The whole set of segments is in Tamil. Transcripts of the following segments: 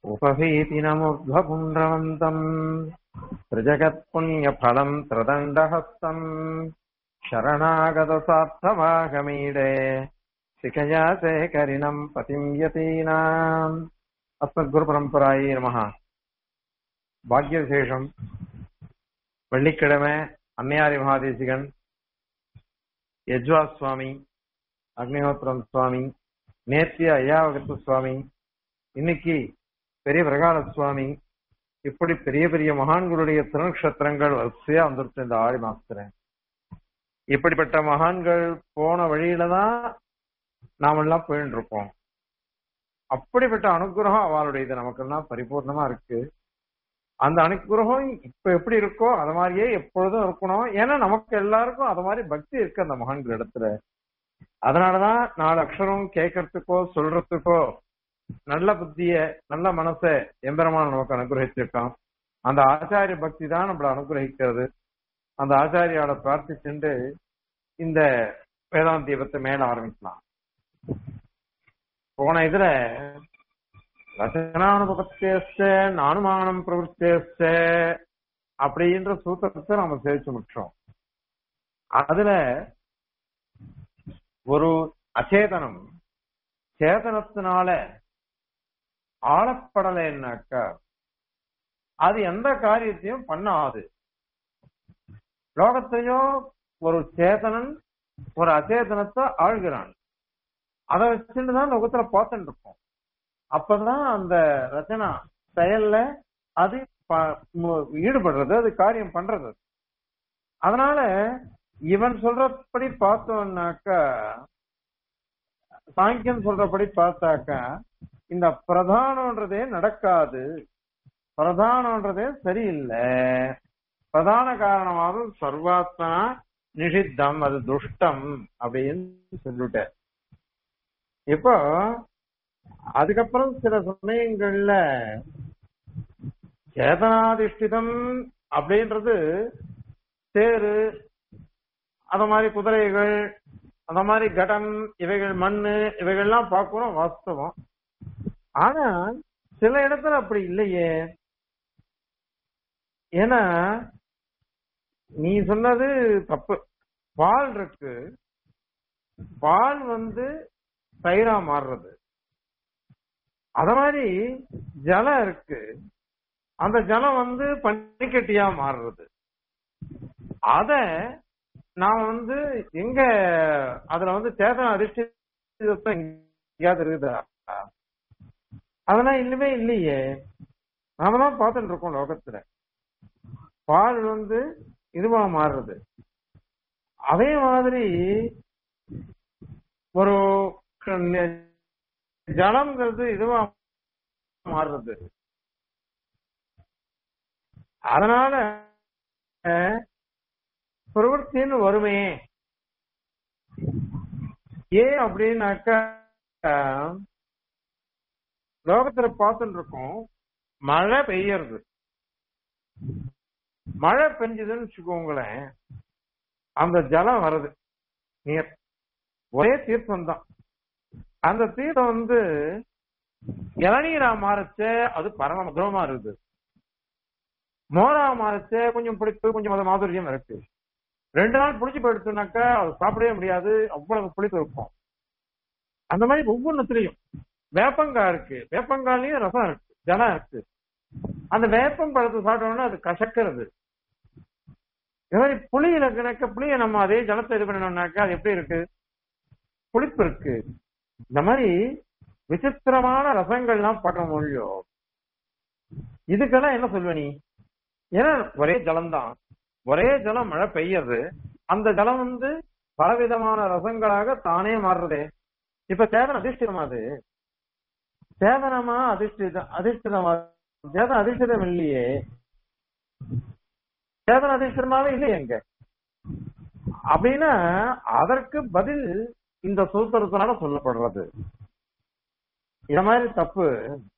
उपभीतिनमुर्ध्वपुण्ड्रवन्तम् त्रिजगत्पुण्यफलम् त्रिदण्डहस्तम् शरणागतसार्थमागमीडे शिखया शेखरिणम् पतिम् यतीनाम् அஸ்மத்குருபரம்பராயே நமஹ பாக்ய விசேஷம் வெள்ளிக்கிழமை அன்னையாரி மகாதேசிகன் யஜ்வா சுவாமி அக்னிஹோத்திரம் சுவாமி நேத்திய ஐயாவகத்து சுவாமி இன்னைக்கு பெரிய பிரகால சுவாமி இப்படி பெரிய பெரிய மகான்களுடைய திருநக்ஷத்திரங்கள் வரிசையா வந்துருச்சு இந்த ஆடி மாசத்துல இப்படிப்பட்ட மகான்கள் போன வழியில தான் நாமெல்லாம் போயிட்டு இருக்கோம் அப்படிப்பட்ட அனுகிரகம் அவளுடையது நமக்கெல்லாம் பரிபூர்ணமா இருக்கு அந்த அனுகிரகம் இப்ப எப்படி இருக்கோ அது மாதிரியே எப்பொழுதும் இருக்கணும் ஏன்னா நமக்கு எல்லாருக்கும் அது மாதிரி பக்தி இருக்கு அந்த மகான்கள் இடத்துல அதனாலதான் நாலு அக்ஷரம் கேட்கறதுக்கோ சொல்றதுக்கோ நல்ல புத்திய நல்ல மனச எம்பெருமான நமக்கு அனுகிரகிச்சிருக்கான் அந்த ஆச்சாரிய பக்தி தான் நம்மளை அனுகிரகிக்கிறது அந்த ஆச்சாரியால பிரார்த்திச்சுட்டு இந்த வேதாந்த தீபத்தை மேல ஆரம்பிக்கலாம் போன இதுல ரச்சனானுபவத்தேஸ்ட அனுமானம் பிரவருத்தேஸ்ட அப்படின்ற சூத்திரத்தை நம்ம சேவிச்சு முடிச்சோம் அதுல ஒரு அச்சேதனம் சேதனத்தினால ஆளப்படலைன்னாக்கா அது எந்த காரியத்தையும் பண்ணாது லோகத்தையும் ஒரு சேதனன் ஒரு அச்சேதனத்தை ஆழ்கிறான் அதை வச்சுட்டு தான் லோகத்துல பார்த்துட்டு இருக்கோம் அப்பதான் அந்த ரச்சனா செயல்ல அது ஈடுபடுறது அது காரியம் பண்றது அதனால இவன் சொல்றபடி பார்த்தோம்னாக்கா சாங்கியன் சொல்றபடி பார்த்தாக்கா இந்த பிரதானம்ன்றதே நடக்காது பிரதானம்ன்றதே சரியில்லை பிரதான காரணமாக சர்வாத்மா நிஷித்தம் அது துஷ்டம் அப்படின்னு சொல்லிட்டார் இப்போ அதுக்கப்புறம் சில சமயங்கள்ல சேதனாதிஷ்டிதம் அப்படின்றது தேரு அத மாதிரி குதிரைகள் அந்த மாதிரி கடம் இவைகள் மண்ணு இவைகள்லாம் பார்க்கிறோம் வாஸ்தவம் ஆனா சில இடத்துல அப்படி இல்லையே ஏன்னா நீ சொன்னது தப்பு பால் இருக்கு பால் வந்து தயிரா மாறுறது அத மாதிரி ஜலம் இருக்கு அந்த ஜலம் வந்து பனிக்கட்டியா மாறுறது அத நான் வந்து எங்க அதுல வந்து சேதன அதிர்ஷ்டம் எங்கேயாவது இருக்குதா அதெல்லாம் இல்லவே இல்லையே நாம தான் பார்த்துட்டு இருக்கோம் லோகத்துல பால் வந்து இதுவா மாறுறது அதே மாதிரி ஒரு ஜலம்ங்கிறது இதுவா மாறுறது அதனால பிரவர்த்தின்னு வருமே ஏன் அப்படின்னாக்கா லோகத்துல பார்த்துட்டு இருக்கோம் மழை பெய்யறது மழை பெஞ்சதுன்னு வச்சுக்கோங்களேன் அந்த ஜலம் வருது நீர் ஒரே தீர்த்தம் தான் அந்த தீர்த்தம் வந்து இளநீரா மாறச்ச அது பரம மதுரமா இருக்குது மோரா மாறச்ச கொஞ்சம் புளிப்பு கொஞ்சம் மத மாதுரியம் இருக்கு ரெண்டு நாள் புளிச்சு போயிடுச்சுனாக்கா அது சாப்பிடவே முடியாது அவ்வளவு புளிப்பு இருக்கும் அந்த மாதிரி ஒவ்வொன்றுத்துலயும் வேப்பங்காய் இருக்கு வேப்பங்காய்லயும் ரசம் இருக்கு ஜலம் இருக்கு அந்த வேப்பம் பழத்தை சாப்பிட்டோம்னா அது கசக்கிறது இது மாதிரி புளியில கணக்க புளிய நம்ம அதே ஜலத்தை இது பண்ணணும்னாக்கா அது எப்படி இருக்கு புளிப்பு இருக்கு இந்த மாதிரி விசித்திரமான ரசங்கள்லாம் பார்க்க முடியும் இதுக்கெல்லாம் என்ன சொல்வ நீ ஏன்னா ஒரே ஜலம்தான் ஒரே ஜலம் மழை பெய்யறது அந்த ஜலம் வந்து பலவிதமான ரசங்களாக தானே மாறுறதே இப்ப சேதன அதிர்ஷ்டிதமா அது சேதனமா அதிர்ஷ்டிதம் அதிர்ஷ்டிதமா சேதன அதிர்ஷ்டிதம் இல்லையே சேதன அதிர்ஷ்டிதமாவே இல்லையே எங்க அப்படின்னா அதற்கு பதில் இந்த சூத்திரத்தினால சொல்லப்படுறது இந்த மாதிரி தப்பு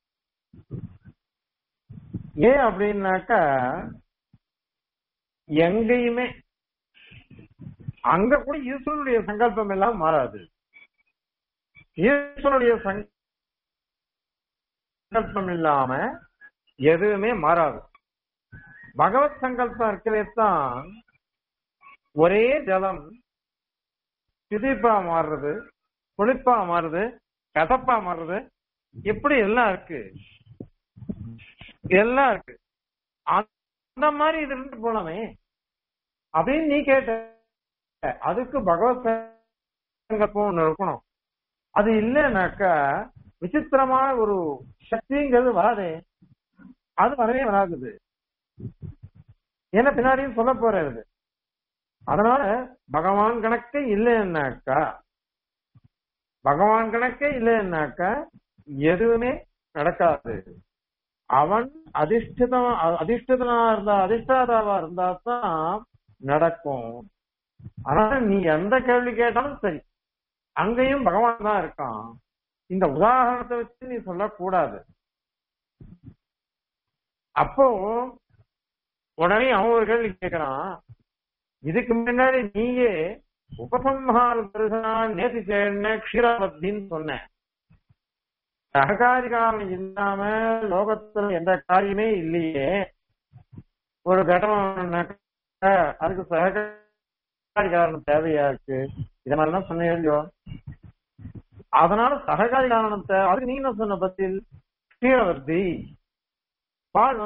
ஏன் அப்படின்னாக்கா எங்கேயுமே அங்க கூட ஈஸ்வரனுடைய சங்கல்பம் எல்லாம் மாறாது ஈஸ்வரனுடைய சங் சங்கல்பம் இல்லாம எதுவுமே மாறாது பகவத் சங்கல்பம் இருக்கவே தான் ஒரே ஜலம் திதிப்பா மாறுறது புளிப்பா மாறுது கசப்பா மாறுது இப்படி எல்லாம் இருக்கு எல்லாம் இருக்கு அந்த மாதிரி இது இருந்து போலாமே அப்படின்னு நீ கேட்ட அதுக்கு பகவத் சங்கல்பம் ஒண்ணு இருக்கணும் அது இல்லைன்னாக்கா விசித்திரமான ஒரு சக்திங்கிறது வராதே அது வரவே வராது ஏன்னா பின்னாடியும் சொல்ல போறது அதனால பகவான் கணக்கே இல்லைன்னாக்கா பகவான் கணக்கே இல்லைன்னாக்கா எதுவுமே நடக்காது அவன் அதிஷ்டிதம் அதிஷ்டிதனா இருந்தா அதிஷ்டாதாவா இருந்தா தான் நடக்கும் அதனால நீ எந்த கேள்வி கேட்டாலும் சரி அங்கேயும் பகவான் தான் இருக்கான் இந்த உதாரணத்தை வச்சு நீ சொல்லக்கூடாது அப்போ உடனே அவன் ஒரு கேள்வி கேட்கிறான் இதுக்கு முன்னாடி நீயே உபசம்ஹார தரிசனம் நேசி சேர்ன க்ஷீராபத்தின்னு சொன்ன சககாரிகாரம் இல்லாம லோகத்துல எந்த காரியமே இல்லையே ஒரு கடம் அதுக்கு சககாரி காரணம் தேவையா இருக்கு இத மாதிரிலாம் சொன்னேன் இல்லையோ அதனால சககாரி காரணம் தேவை அதுக்கு நீ என்ன சொன்ன பத்தில் க்ஷீரவர்த்தி பால்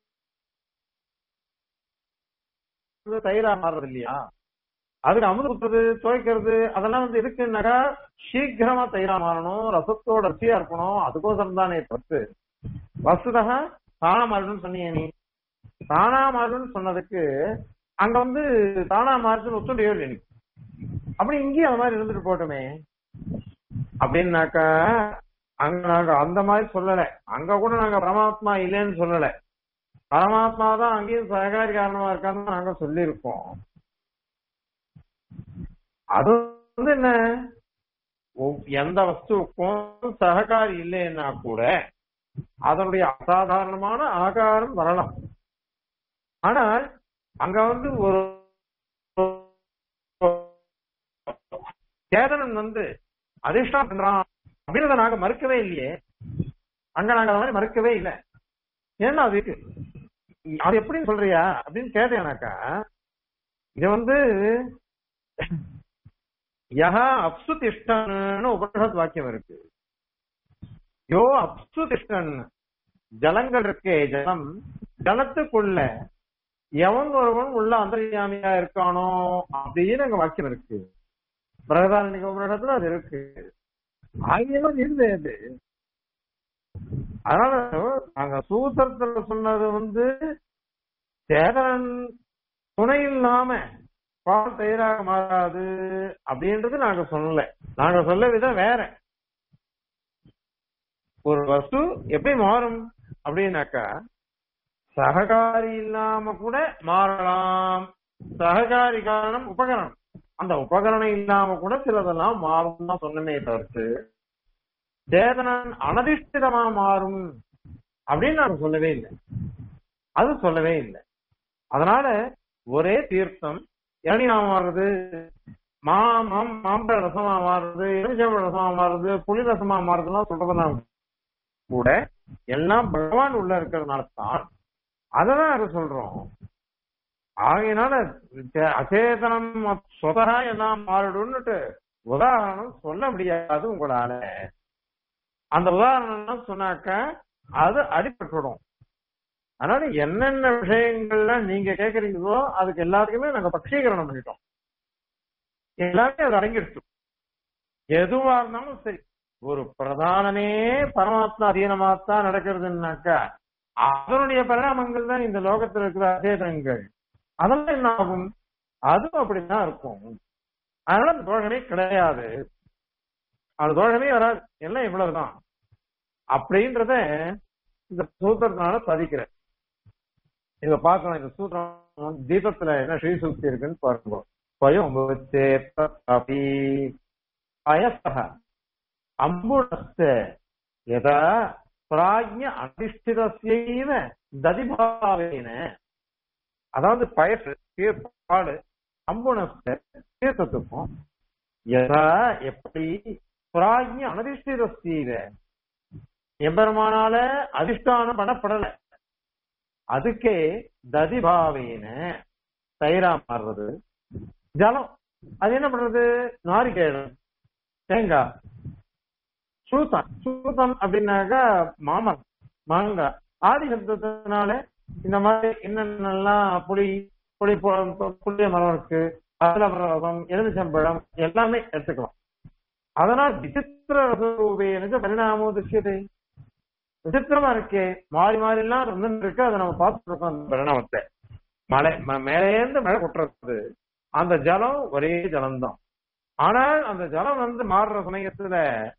வந்து தயிரா மாறுறது இல்லையா அதுக்கு அமுது குத்துறது துவைக்கிறது அதெல்லாம் வந்து இருக்குன்னாக்கா சீக்கிரமா தயிரா மாறணும் ரசத்தோட ரசியா இருக்கணும் அதுக்கோசரம் தானே தப்பு வசுதக தானா மாறணும்னு சொன்னீங்க நீ தானா மாறணும்னு சொன்னதுக்கு அங்க வந்து தானா மாறுதுன்னு ஒத்துண்டு ஏழு எனக்கு அப்படி இங்கேயும் அந்த மாதிரி இருந்துட்டு போட்டுமே அப்படின்னாக்கா அங்க நாங்க அந்த மாதிரி சொல்லல அங்க கூட நாங்க பரமாத்மா இல்லைன்னு சொல்லல பரமாத்மா தான் அங்கேயும் சககாரி காரணமா இருக்கான்னு நாங்க சொல்லியிருக்கோம் அது வந்து என்ன எந்த வஸ்துவுக்கும் சககாரி இல்லைன்னா கூட அதனுடைய அசாதாரணமான ஆகாரம் வரலாம் ஆனால் அங்க வந்து ஒரு சேதனன் வந்து அதிர்ஷ்டம் பண்றான் அப்படின்னு நாங்க மறுக்கவே இல்லையே அங்க நாங்க அந்த மாதிரி மறுக்கவே இல்லை ஏன்னா அது இருக்கு அது எப்படின்னு சொல்றியா அப்படின்னு கேட்டேனாக்கா இது வந்து யஹா அப்சு திஷ்டன்னு உபனிஷத் வாக்கியம் இருக்கு யோ அப்சு திஷ்டன் ஜலங்கள் இருக்கே ஜலம் ஜலத்துக்குள்ள எவன் ஒருவன் உள்ள அந்தர்யாமியா இருக்கானோ அப்படின்னு அங்க வாக்கியம் இருக்கு பிரகதாரணிக உபனிஷத்துல அது இருக்கு ஆகியவன் இருந்தது அது அதனால நாங்க சூத்திரத்துல சொன்னது வந்து சேதனன் துணை இல்லாம பால் தயிராக மாறாது அப்படின்றது நாங்க சொல்லல நாங்க சொல்ல விதம் வேற ஒரு வஸ்து எப்படி மாறும் அப்படின்னாக்கா சககாரி இல்லாம கூட மாறலாம் சககாரி காரணம் உபகரணம் அந்த உபகரணம் இல்லாம கூட சிலதெல்லாம் மாறும் தான் சொன்னமே தவிர்த்து சேதனன் அனதிஷ்டிதமா மாறும் அப்படின்னு நாங்க சொல்லவே இல்லை அது சொல்லவே இல்லை அதனால ஒரே தீர்த்தம் இளநீரா மாறுறது மா மாம் மாம்பழ ரசமா மாறுறது எலுமிச்சம்பழ ரசமா மாறுறது புளி ரசமா மாறுறதுலாம் சொல்றதுனா கூட எல்லாம் பகவான் உள்ள இருக்கிறதுனால தான் அததான் நாங்க சொல்றோம் ஆகையினால அச்சேதனம் சொதகா எல்லாம் மாறிடும்னுட்டு உதாரணம் சொல்ல முடியாது உங்களால அந்த உதாரணம் சொன்னாக்க அது அடிபட்டுடும் அதனால என்னென்ன விஷயங்கள்ல நீங்க கேக்குறீங்களோ அதுக்கு எல்லாத்துக்குமே நாங்க பட்சீகரணம் பண்ணிட்டோம் எல்லாமே அது அடங்கிடுச்சு எதுவா இருந்தாலும் சரி ஒரு பிரதானமே பரமாத்மா அதீனமாத்தான் நடக்கிறதுனாக்கா அதனுடைய பரிணாமங்கள் தான் இந்த லோகத்தில் இருக்கிற அசேதனங்கள் அதெல்லாம் என்ன ஆகும் அதுவும் அப்படித்தான் இருக்கும் அதனால அந்த தோழமே கிடையாது அது தோழமே வராது எல்லாம் இவ்வளவுதான் அப்படின்றத இந்த சூத்திரத்தினால பதிக்கிறேன் இத பார்க்கலாம் இந்த சூத்திரம் தீபத்துல என்ன ஸ்ரீ சூக்தி இருக்குன்னு பாருங்க ஸ்வயம் அப்படி அயசக அம்புணஸ்த யதா பிராஜ்ய அதிஷ்டிதஸ்யைவ ததிபாவேன அதாவது பயசு பாடு அம்புணஸ்த தீர்த்தத்துக்கும் யதா எப்படி பிராஜ்ய அனதிஷ்டிதஸ்யைவ எம்பெருமானால அதிஷ்டானம் பண்ணப்படல அதுக்கே ததிபாவேன தயிரா மாறுறது ஜலம் அது என்ன பண்றது நாரிகேழம் தேங்காய் சூத்தம் சூத்தம் அப்படின்னாக்கா மாமரம் மாங்காய் ஆதி சப்தத்தினால இந்த மாதிரி என்னென்னலாம் புளி புளி பு- புளிய மரம் இருக்கு அதலம் எலுமிச்சம்பழம் எல்லாமே எடுத்துக்கலாம் அதனால் விசித்திர ரசரூபேனது பரிணாமோ திருஷ்யத்தை விசித்திரமா இருக்கே மாறி மாறி எல்லாம் இருந்துட்டு இருக்கு அதை நம்ம பார்த்துட்டு இருக்கோம் அந்த பரிணாமத்தை மழை ம- மேலேந்து மழை கொட்டுறது அந்த ஜலம் ஒரே ஜலம்தான் ஆனால் அந்த ஜலம் வந்து மாறுற சமயத்துல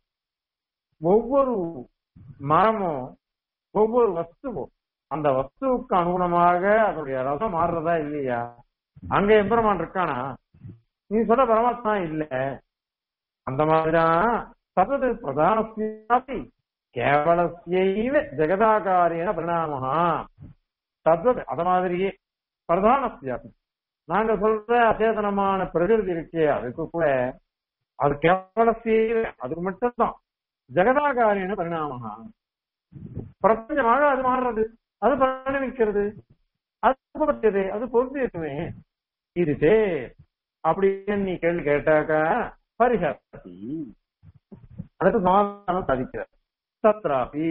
ஒவ்வொரு மரமும் ஒவ்வொரு வஸ்துவும் அந்த வஸ்துவுக்கு அனுகுணமாக அதனுடைய ரசம் மாறுறதா இல்லையா அங்க எம்பெருமான் இருக்கானா நீ சொல்ற பரமாத்மா இல்ல அந்த மாதிரிதான் ததது பிரதானஸ்யாபி கேவலஸ்யைவ ஜெகதாகாரேன பரிணாமஹா தத்வத் அத மாதிரியே பிரதானஸ்யாபி நாங்க சொல்ற அச்சேதனமான பிரகிருதி இருக்கே அதுக்கு கூட அது கேவலஸ்யைவ அதுக்கு மட்டும்தான் ஜெகதாகாரேன பரிணாமஹா பிரபஞ்சமாக அது மாறுறது அது பரிணமிக்கிறது அது பற்றியது அது பொருந்தியதுமே இது சே அப்படின்னு நீ கேள்வி கேட்டாக்கா பரிஹாசி அதுக்கு சமாதானம் சாதிக்கிறார் தத்ராபி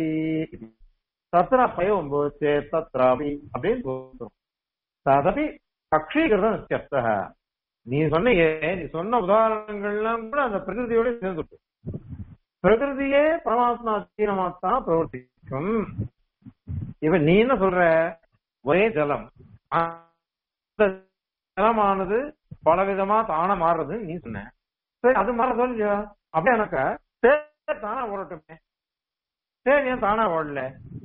தத்ரா பயம் போச்சே தத்ராபி அப்படின்னு சொல்றோம் ததபி அக்ஷீகிருதம் நித்தியஸ்த நீ சொன்னியே நீ சொன்ன உதாரணங்கள்லாம் கூட அந்த பிரகிருதியோட சேர்ந்துட்டு பிரகிருதியே பரமாத்மா தீனமாத்தான் பிரவர்த்திக்கும் இப்ப நீ என்ன சொல்ற ஒரே ஜலம் அந்த ஜலமானது பலவிதமா தானா மாறுறதுன்னு நீ சொன்ன சரி அது மாற சொல்லியா அப்படியே எனக்கு சரி தானா ஓடட்டுமே சரி ஏன் தானா ஓடல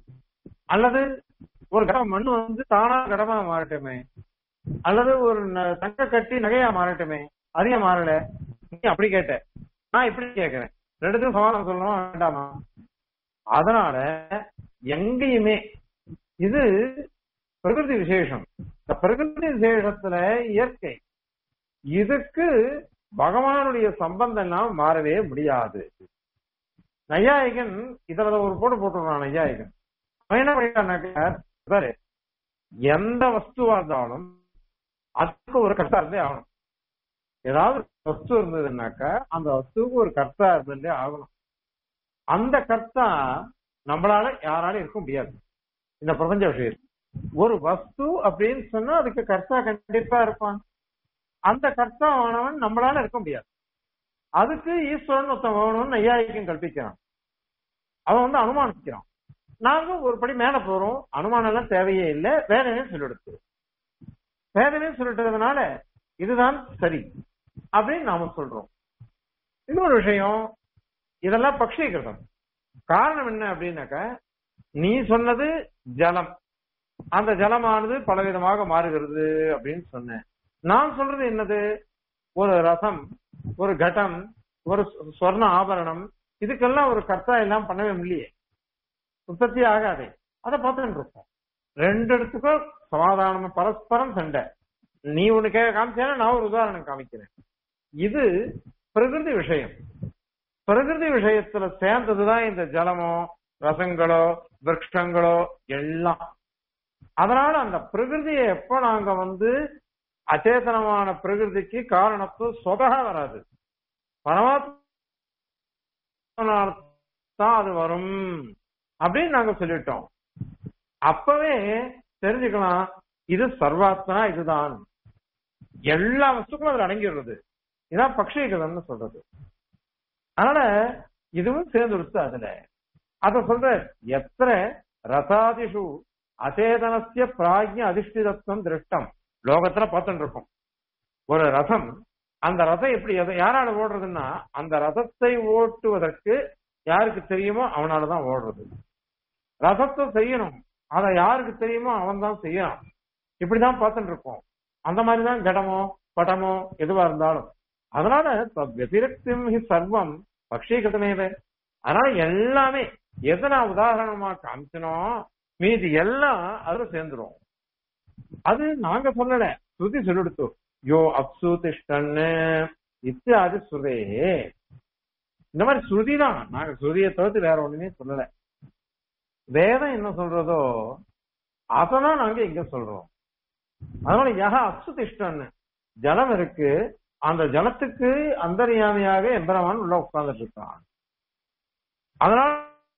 அல்லது ஒரு கடம் மண்ணு வந்து தானா கடமா மாறட்டுமே அல்லது ஒரு ந- தங்க கட்டி நகையா மாறட்டுமே அதிக மாறல நீ அப்படி கேட்ட நான் இப்படி கேட்கிறேன் ரெண்டுத்தையும் சமாதானம் சொல்லணுமா வேண்டாமா அதனால எங்கேயுமே இது பிரகிருதி விசேஷம் இந்த பிரகிருதி விசேஷத்துல இயற்கை இதுக்கு பகவானுடைய சம்பந்தம் எல்லாம் மாறவே முடியாது நையாயிகன் இதுல ஒரு போட்டு போட்டுருக்கான் நையாயிகன் அவன் என்ன பண்ணிட்டான்னாக்க பாரு எந்த வஸ்துவா இருந்தாலும் அதுக்கு ஒரு கர்த்தா இருந்தே ஆகணும் ஏதாவது வஸ்து இருந்ததுன்னாக்கா அந்த வஸ்துவுக்கு ஒரு கர்த்தா இருந்தே ஆகணும் அந்த கர்த்தா நம்மளால யாராலும் இருக்க முடியாது இந்த பிரபஞ்ச விஷயம் ஒரு வஸ்து அப்படின்னு சொன்னா அதுக்கு கர்த்தா கண்டிப்பா இருப்பான் அந்த கர்த்தா ஆனவன் நம்மளால இருக்க முடியாது அதுக்கு ஈஸ்வரன் ஒருத்தன் வேணும்னு நையாயிக்கம் கல்பிக்கிறான் அவன் வந்து அனுமானிக்கிறான் நாங்க ஒரு படி மேல போறோம் அனுமானம் எல்லாம் தேவையே இல்லை வேதமே சொல்லிடுச்சு வேதமே சொல்லிட்டதுனால இதுதான் சரி அப்படின்னு நாம சொல்றோம் இன்னொரு விஷயம் இதெல்லாம் பக்ஷீகிருதம் காரணம் என்ன அப்படின்னாக்கா நீ சொன்னது ஜலம் அந்த ஜலமானது பலவிதமாக மாறுகிறது அப்படின்னு சொன்னேன் நான் சொல்றது என்னது ஒரு ரசம் ஒரு கட்டம் ஒரு சொ- சொர்ண ஆபரணம் இதுக்கெல்லாம் ஒரு கர்த்தா எல்லாம் பண்ணவே முடியலையே உற்பத்தி ஆகாதே அதை பார்த்துட்டு இருக்கோம் ரெண்டு இடத்துக்கும் சமாதானம் பரஸ்பரம் சண்டை நீ ஒண்ணு கே காமிச்சேன்னா நான் ஒரு உதாரணம் காமிக்கிறேன் இது பிரகிருதி விஷயம் பிரகிருதி விஷயத்துல சேர்ந்ததுதான் இந்த ஜலமோ ரசங்களோ விருட்சங்களோ எல்லாம் அதனால அந்த பிரகிருதியை எப்ப நாங்க வந்து அச்சேதனமான பிரகிருதிக்கு காரணத்து சொதக வராது பரமாத்ம தான் அது வரும் அப்படின்னு நாங்க சொல்லிட்டோம் அப்பவே தெரிஞ்சுக்கலாம் இது சர்வாத்மனா இதுதான் எல்லா வஸ்துக்களும் அதுல அடங்கிடுறது இதான் பக்ஷீகரம்னு சொல்றது அதனால இதுவும் சேர்ந்துடுச்சு அதுல அத சொல்ற எத்தனை ரசாதிஷு அச்சேதனசிய பிராஜ்ய அதிஷ்டிதத்துவம் திருஷ்டம் லோகத்துல பார்த்துட்டு இருக்கோம் ஒரு ரசம் அந்த ரசம் எப்படி எதை- யாரால ஓடுறதுன்னா அந்த ரசத்தை ஓட்டுவதற்கு யாருக்கு தெரியுமோ அவனாலதான் ஓடுறது ரசத்தை செய்யணும் அதை யாருக்கு தெரியுமோ அவன் தான் செய்யணும் இப்படிதான் பார்த்துட்டு இருக்கோம் அந்த மாதிரிதான் கடமோ படமோ எதுவா இருந்தாலும் அதனால வெதிரக்திம் ஹி சர்வம் பக்ஷீகிருதமேவ அதனால எல்லாமே எதை நான் உதாரணமா காமிச்சனோ மீதி எல்லாம் அதுல சேர்ந்துரும் அது நாங்க சொல்லல ஸ்ருதி சொல்லிடுத்து யோ அப்சு திஷ்டன்னு இத்தியாதி ஸ்ருதே இந்த மாதிரி ஸ்ருதி தான் நாங்க ஸ்ருதியை தவிர்த்து வேற ஒண்ணுமே சொல்லல வேதம் என்ன சொல்றதோ அததான் நாங்க இங்க சொல்றோம் அதனால யக அசுதிஷ்டன்னு ஜலம் இருக்கு அந்த ஜலத்துக்கு அந்தரியாமையாக எம்பெருமான் உள்ள உட்கார்ந்துட்டு இருக்கான் அதனால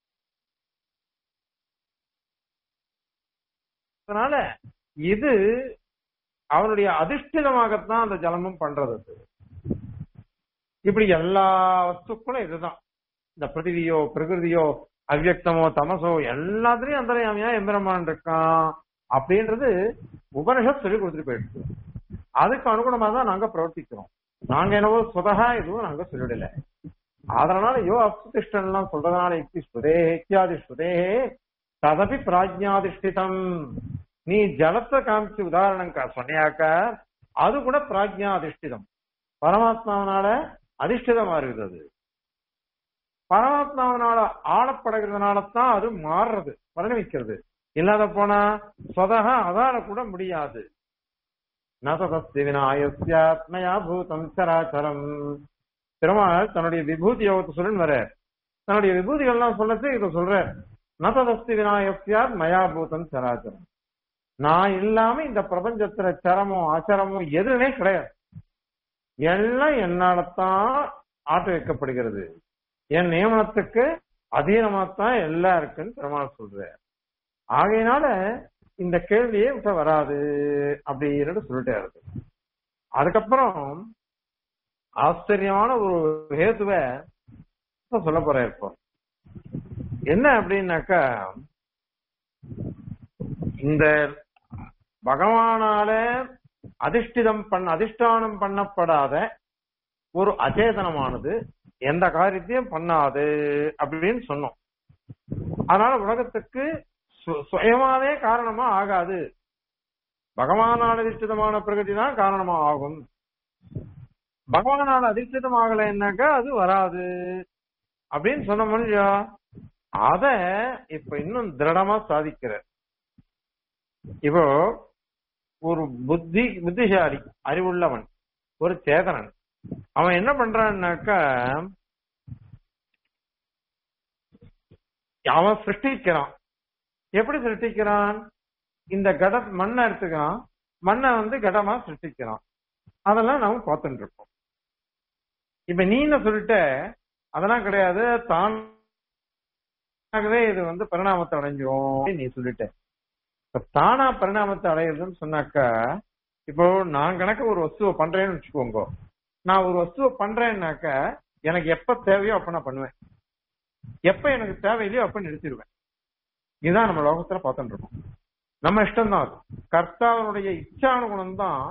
அதனால இது அவனுடைய அதிர்ஷ்டிதமாகத்தான் அந்த ஜலமும் பண்றது அது. இப்படி எல்லா வஸ்துக்களும் இதுதான் இந்த பிருத்திவியோ பிரகிருதியோ அவ்யக்தமோ தமசோ எல்லாத்துலயும் அந்தரியாமையா எம்பெருமான் இருக்கான் அப்படின்றது உபனிஷத் சொல்லி கொடுத்துட்டு போயிடுச்சு அதுக்கு அனுகுணமா தான் நாங்க பிரவர்த்திக்கிறோம் நாங்க என்னவோ சுதகா எதுவும் நாங்க சொல்லிடல அதனால யோ அப்சுதிஷ்டன்லாம் சொல்றதுனால யுக்தி ஸ்ருதே இத்தியாதி ஸ்ருதே ததபி பிராஜ்ஞாதிஷ்டிதம் நீ ஜலத்தை காமிச்சு உதாரணம் கா- சொன்னியாக்க அது கூட பிராஜ்ஞாதிஷ்டிதம் பரமாத்மாவனால அதிஷ்டிதமா இருக்குது அது பரமாத்மாவனால ஆளப்படுகிறதுனால தான் அது மாறுறது பரிணமிக்கிறது இல்லாத போனா சொதகா அதால கூட முடியாது நததஸ்தி விநாயஸ்யாத்மயா பூதம் சராச்சரம் பெருமாள் தன்னுடைய விபூதி யோகத்தை சொல்லுன்னு வர தன்னுடைய விபூதிகள்லாம் சொல்லச்சு இத சொல்ற நததஸ்தி விநாயஸ்யாத் மயா பூதம் சராச்சரம் நான் இல்லாம இந்த பிரபஞ்சத்துல சரமோ அச்சரமோ எதுவுமே கிடையாது எல்லாம் என்னாலத்தான் ஆட்ட வைக்கப்படுகிறது என் நியமனத்துக்கு அதீனமாத்தான் எல்லாம் இருக்குன்னு பெருமாள் சொல்ற ஆகையினால இந்த கேள்வியே இப்ப வராது அப்படின்னு சொல்லிட்டே இருக்கு அதுக்கப்புறம் ஆச்சரியமான ஒரு ஹேத்துவ இப்ப சொல்ல போறேன் இப்போ என்ன அப்படின்னாக்கா இந்த பகவானால அதிஷ்டிதம் பண்ண அதிஷ்டானம் பண்ணப்படாத ஒரு அச்சேதனமானது எந்த காரியத்தையும் பண்ணாது அப்படின்னு சொன்னோம் அதனால உலகத்துக்கு சு- சுயமாவே காரணமா ஆகாது பகவானால் அதிஷ்டிதமான பிரகதி தான் காரணமா ஆகும் பகவானால் அதிஷ்டிதம் ஆகலைன்னாக்கா அது வராது அப்படின்னு சொன்ன முடியா அத இப்ப இன்னும் திருடமா சாதிக்கிற இப்போ ஒரு புத்தி புத்திசாலி அறிவுள்ளவன் ஒரு சேதனன் அவன் என்ன பண்றான்னாக்கா அவன் சிருஷ்டிக்கிறான் எப்படி சிருஷ்டிக்கிறான் இந்த கட மண்ணை எடுத்துக்கிறான் மண்ணை வந்து கடமா சிருஷ்டிக்கிறான் அதெல்லாம் நாம பார்த்துட்டு இருக்கோம் இப்ப நீ என்ன சொல்லிட்ட அதெல்லாம் கிடையாது தானாகவே இது வந்து பரிணாமத்தை அடைஞ்சிரும் அப்படின்னு நீ சொல்லிட்ட இப்ப தானா பரிணாமத்தை அடையுதுன்னு சொன்னாக்கா இப்போ நான் கணக்கு ஒரு வஸ்துவை பண்றேன்னு வச்சுக்கோங்க நான் ஒரு வஸ்துவை பண்றேன்னாக்க எனக்கு எப்ப தேவையோ அப்ப நான் பண்ணுவேன் எப்ப எனக்கு தேவையில்லையோ அப்ப நிறுத்திடுவேன் இதுதான் நம்ம லோகத்துல பார்த்துட்டு இருக்கோம் நம்ம இஷ்டம் தான் அது கர்த்தாவனுடைய இச்சானுகுணம் தான்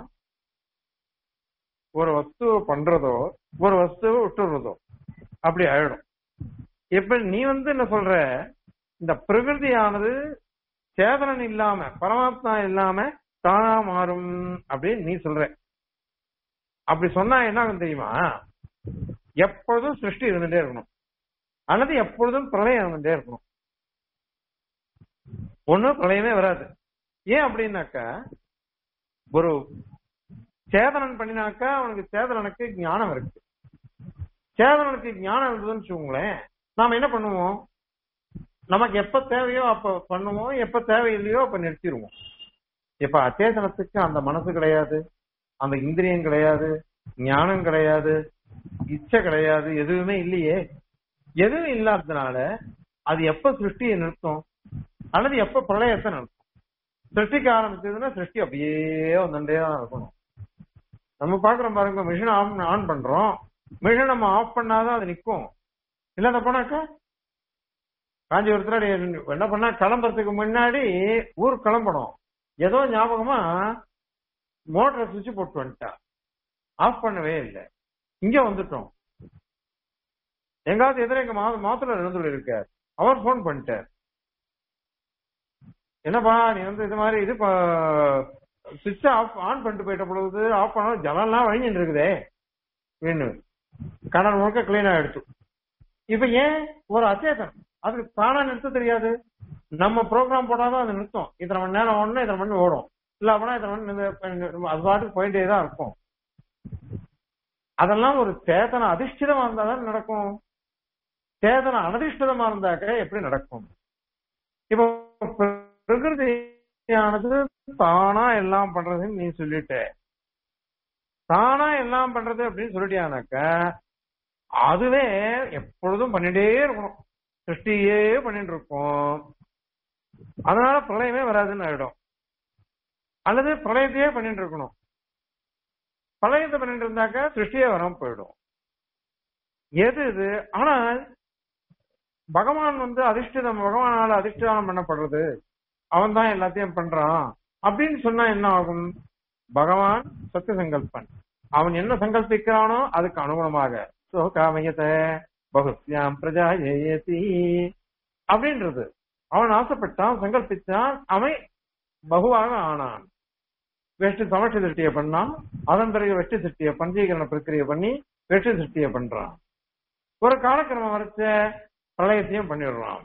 ஒரு வஸ்துவை பண்றதோ ஒரு வஸ்துவை விட்டுறதோ அப்படி ஆயிடும் இப்ப நீ வந்து என்ன சொல்ற இந்த பிரகிருதியானது சேதனன் இல்லாம பரமாத்மா இல்லாம தானா மாறும் அப்படின்னு நீ சொல்ற அப்படி சொன்னா என்ன ஆகும் தெரியுமா எப்பொழுதும் சிருஷ்டி இருந்துட்டே இருக்கணும் அல்லது எப்பொழுதும் பிரளயம் இருந்துட்டே இருக்கணும் ஒண்ணும் பிரளயமே வராது ஏன் அப்படின்னாக்கா ஒரு சேதனன் பண்ணினாக்கா அவனுக்கு சேதனனுக்கு ஞானம் இருக்கு சேதனனுக்கு ஞானம் இருந்ததுன்னு வச்சுக்கோங்களேன் நாம என்ன பண்ணுவோம் நமக்கு எப்ப தேவையோ அப்ப பண்ணுவோம் எப்ப தேவையில்லையோ அப்ப நிறுத்திடுவோம் இப்ப அச்சேதனத்துக்கு அந்த மனசு கிடையாது அந்த இந்திரியம் கிடையாது ஞானம் கிடையாது இச்சை கிடையாது எதுவுமே இல்லையே எதுவும் இல்லாததுனால அது எப்ப சிருஷ்டியை நிறுத்தும் அல்லது எப்ப பிரளயத்தை நிறுத்தும் சிருஷ்டிக்க ஆரம்பிச்சதுன்னா சிருஷ்டி அப்படியே வந்துட்டே தான் இருக்கணும் நம்ம பாக்குறோம் பாருங்க மிஷின் ஆன் ஆன் பண்றோம் மிஷின் நம்ம ஆஃப் பண்ணாதான் அது நிக்கும் இல்லாத போனாக்கா காஞ்சிபுரத்துல என்ன பண்ணா கிளம்புறதுக்கு முன்னாடி ஊர் கிளம்பணும் ஏதோ ஞாபகமா மோட்டரை சுவிட்ச் போட்டு வந்துட்டா ஆஃப் பண்ணவே இல்லை இங்க வந்துட்டோம் எங்காவது எதிர எங்க மா மாத்துல இருந்து இருக்கார் அவர் போன் பண்ணிட்டார் என்னப்பா நீ வந்து இது மாதிரி இது சுவிட்ச் ஆஃப் ஆன் பண்ணிட்டு போயிட்ட பொழுது ஆஃப் பண்ண ஜலம்லாம் வழிஞ்சிட்டு இருக்குதே அப்படின்னு கடல் முழுக்க கிளீனா எடுத்து இப்ப ஏன் ஒரு அச்சேதனம் அதுக்கு தானா நிறுத்த தெரியாது நம்ம ப்ரோக்ராம் போட்டாதான் அது நிறுத்தும் இத்தனை மணி நேரம் ஓடணும் இத்தனை மணி ஓடும் இல்ல அப்படின்னா இத்தனை மணி நிறு- அது பாட்டுக்கு போயிட்டே தான் இருக்கும் அதெல்லாம் ஒரு சேதன அதிஷ்டிதமா இருந்தா தான் நடக்கும் சேதன அனதிஷ்டிதமா இருந்தாக்க எப்படி நடக்கும் இப்போ பிரகிருதியானது தானா எல்லாம் பண்றதுன்னு நீ சொல்லிட்ட தானா எல்லாம் பண்றது அப்படின்னு சொல்லிட்டியானாக்க அதுவே எப்பொழுதும் பண்ணிட்டே இருக்கணும் சிருஷ்டியே பண்ணிட்டு இருக்கும் அதனால பிரளயமே வராதுன்னு ஆயிடும் அல்லது பிரளயத்தையே பண்ணிட்டு இருக்கணும் பிரளயத்தை பண்ணிட்டு இருந்தாக்க சிருஷ்டியே வராம போயிடும் எது இது ஆனால் பகவான் வந்து அதிஷ்டிதம் பகவானால அதிஷ்டானம் பண்ணப்படுறது அவன் தான் எல்லாத்தையும் பண்றான் அப்படின்னு சொன்னா என்ன ஆகும் பகவான் சத்திய சங்கல்பன் அவன் என்ன சங்கல்பிக்கிறானோ அதுக்கு அனுகுணமாக சோகாமயத்தை பகுஸ்யாம் பிரஜா ஏயதி அப்படின்றது அவன் ஆசைப்பட்டான் சங்கல்பித்தான் அவன் பகுவாக ஆனான் வெஷ்டி சமஷ்டி திருஷ்டியை பண்ணான் அதன் பிறகு வெஷ்டி திருஷ்டியை பஞ்சீகரண பிரக்கிரியை பண்ணி வெஷ்டி திருஷ்டியை பண்றான் ஒரு காலக்கிரமம் வரைச்ச பிரளயத்தையும் பண்ணிடுறான்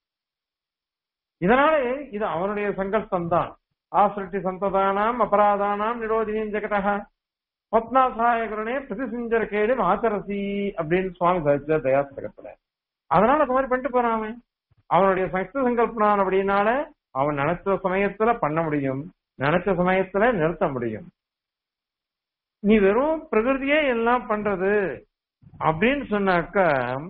இதனால இது அவனுடைய சங்கல்பம் தான் ஆசிருஷ்டி சந்ததானாம் அபராதானாம் நிரோதினியும் ஜெகதா பத்னா சகாயகரனே பிரதிசிஞ்சர கேடு ஆச்சரசி அப்படின்னு சுவாமி சாதிச்ச தயாஸ்தகத்துல அதனால அது மாதிரி பண்ணிட்டு போறான் அவன் அவனுடைய சக்தி சங்கல்பனான் அப்படின்னால அவன் நினைச்ச சமயத்துல பண்ண முடியும் நினைச்ச சமயத்துல நிறுத்த முடியும் நீ வெறும் பிரகிருதியே எல்லாம் பண்றது அப்படின்னு சொன்னாக்க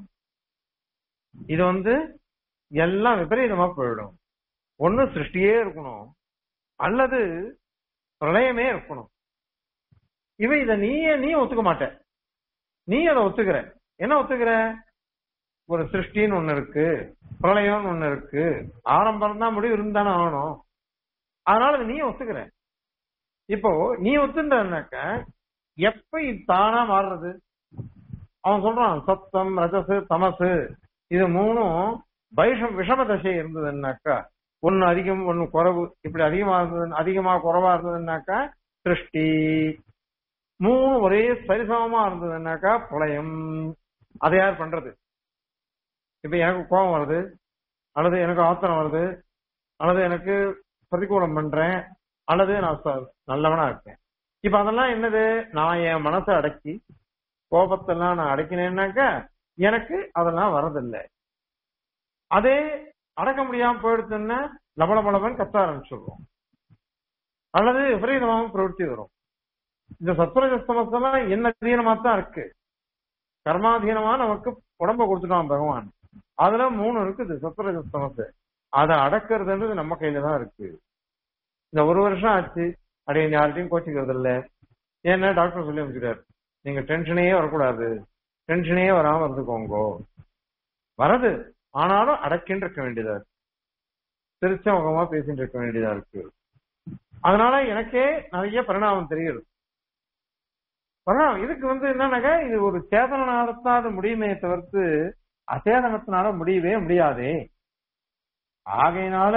இது வந்து எல்லாம் விபரீதமா போயிடும் ஒண்ணு சிருஷ்டியே இருக்கணும் அல்லது பிரளயமே இருக்கணும் இவன் இத நீயே நீ ஒத்துக்க மாட்ட நீ அதை ஒத்துக்கிற என்ன ஒத்துக்கிற ஒரு சிருஷ்டின்னு ஒண்ணு இருக்கு பிரளயம்னு ஒண்ணு இருக்கு ஆரம்பம் தான் முடிவு இருந்தானே ஆகணும் அதனால அதை நீ ஒத்துக்கிற இப்போ நீ ஒத்துன்றனாக்க எப்ப இது தானா மாறுறது அவன் சொல்றான் சத்தம் ரஜசு தமசு இது மூணும் வைஷம் விஷம தசை இருந்ததுன்னாக்கா ஒன்னு அதிகம் ஒன்னு குறைவு இப்படி அதிகமா இருந்தது அதிகமா குறைவா இருந்ததுன்னாக்கா சிருஷ்டி மூணு ஒரே சரிசமமா இருந்ததுன்னாக்கா பிரளயம் அதை யார் பண்றது இப்ப எனக்கு கோபம் வருது அல்லது எனக்கு ஆத்திரம் வருது அல்லது எனக்கு பிரதிகூலம் பண்றேன் அல்லது நான் ச- நல்லவனா இருக்கேன் இப்ப அதெல்லாம் என்னது நான் என் மனசை அடக்கி கோபத்தெல்லாம் நான் அடக்கினேன்னாக்கா எனக்கு அதெல்லாம் வரதில்லை அதே அடக்க முடியாம போயிடுச்சுன்னா லபலபலவன் கத்த ஆரம்பிச்சிடுறோம் அல்லது விபரீதமாகவும் பிரவൃத்தி வரும் இந்த சத்வரஜஸ்தமஸ்தெல்லாம் என்ன அதீனமா தான் இருக்கு கர்மாதீனமா நமக்கு உடம்ப கொடுத்துட்டான் பகவான் அதுல மூணு இருக்குது சத்வரஜஸ்தமஸ் அதை அடக்கிறதுன்றது நம்ம கையில தான் இருக்கு இந்த ஒரு வருஷம் ஆச்சு அப்படியே யார்கிட்டயும் கோச்சிக்கிறது இல்ல ஏன்னா டாக்டர் சொல்லி அமைச்சிட்டாரு நீங்க டென்ஷனே வரக்கூடாது டென்ஷனே வராம இருந்துக்கோங்க வரது ஆனாலும் அடக்கின்னு இருக்க வேண்டியதா இருக்கு சிரிச்ச முகமா பேசிட்டு இருக்க வேண்டியதா இருக்கு அதனால எனக்கே நிறைய பரிணாமம் தெரியுது பரிணாமம் இதுக்கு வந்து என்னன்னாக்கா இது ஒரு சேதனால அது முடியுமே தவிர்த்து அசேதனத்தினால முடியவே முடியாதே ஆகையினால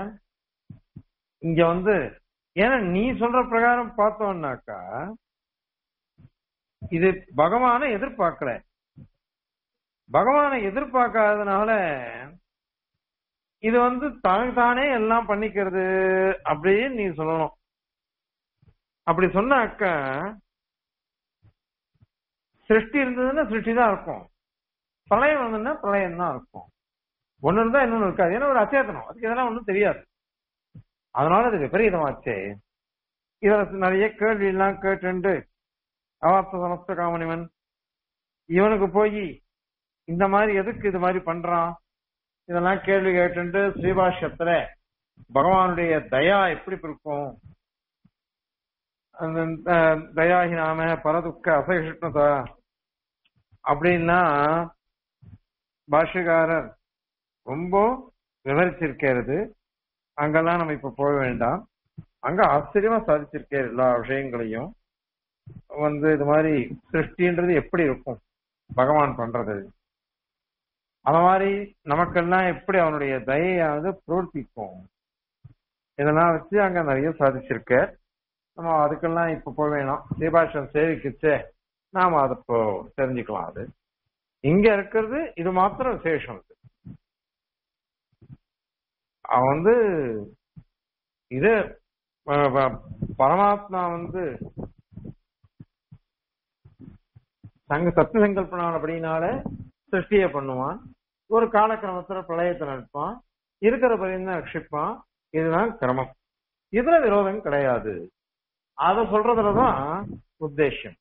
இங்க வந்து ஏன்னா நீ சொல்ற பிரகாரம் பார்த்தோம்னாக்கா இது பகவானை எதிர்பார்க்கல பகவானை எதிர்பார்க்காதனால இது வந்து தனக்கு தானே எல்லாம் பண்ணிக்கிறது அப்படின்னு நீ சொல்லணும் அப்படி சொன்னாக்கா சிருஷ்டி இருந்ததுன்னா சிருஷ்டி தான் இருக்கும் பிரளயம் வந்ததுன்னா பிரளயம் தான் இருக்கும் ஒண்ணு இருந்தா இன்னொன்னு இருக்காது ஏன்னா ஒரு அச்சேதனம் அதுக்கு இதெல்லாம் ஒண்ணும் தெரியாது அதனால அது விபரீதமாச்சே இதுல நிறைய கேள்வி எல்லாம் கேட்டுண்டு அவார்த்த சமஸ்த காமனிவன் இவனுக்கு போய் இந்த மாதிரி எதுக்கு இது மாதிரி பண்றான் இதெல்லாம் கேள்வி கேட்டுண்டு ஸ்ரீபாஷ்யத்துல பகவானுடைய தயா எப்படி இருக்கும் அந்த அஹ், தயாஹி நாம பரதுக்க அசகிஷ்ணுதா அப்படின்னா பாஷ்யக்காரர் ரொம்ப விவரிச்சிருக்கிறது அங்கெல்லாம் நம்ம இப்ப போக வேண்டாம் அங்க ஆச்சரியமா சாதிச்சிருக்காரு எல்லா விஷயங்களையும் வந்து இது மாதிரி சிருஷ்டின்றது எப்படி இருக்கும் பகவான் பண்றது அந்த மாதிரி நமக்கெல்லாம் எப்படி அவனுடைய தயையானது பிரவர்த்திக்கும் இதெல்லாம் வச்சு அங்க நிறைய சாதிச்சிருக்க நம்ம அதுக்கெல்லாம் இப்ப போக வேணாம் தீபாஷம் சேவிக்குச்சே நாம அதை இப்போ தெரிஞ்சுக்கலாம் அது இங்க இருக்கிறது இது மாத்திரம் விசேஷம் இது அவன் வந்து இது ப- ப- பரமாத்மா வந்து தங்க சத்து சங்கல்பனான அப்படின்னால சிருஷ்டியை பண்ணுவான் ஒரு காலக்கிரமத்துல பிரளயத்தை நடப்பான் இருக்கிற பரியும் தான் ரட்சிப்பான் இதுதான் கிரமம் இதுல விரோதம் கிடையாது அத சொல்றதுலதான் உத்தேசம்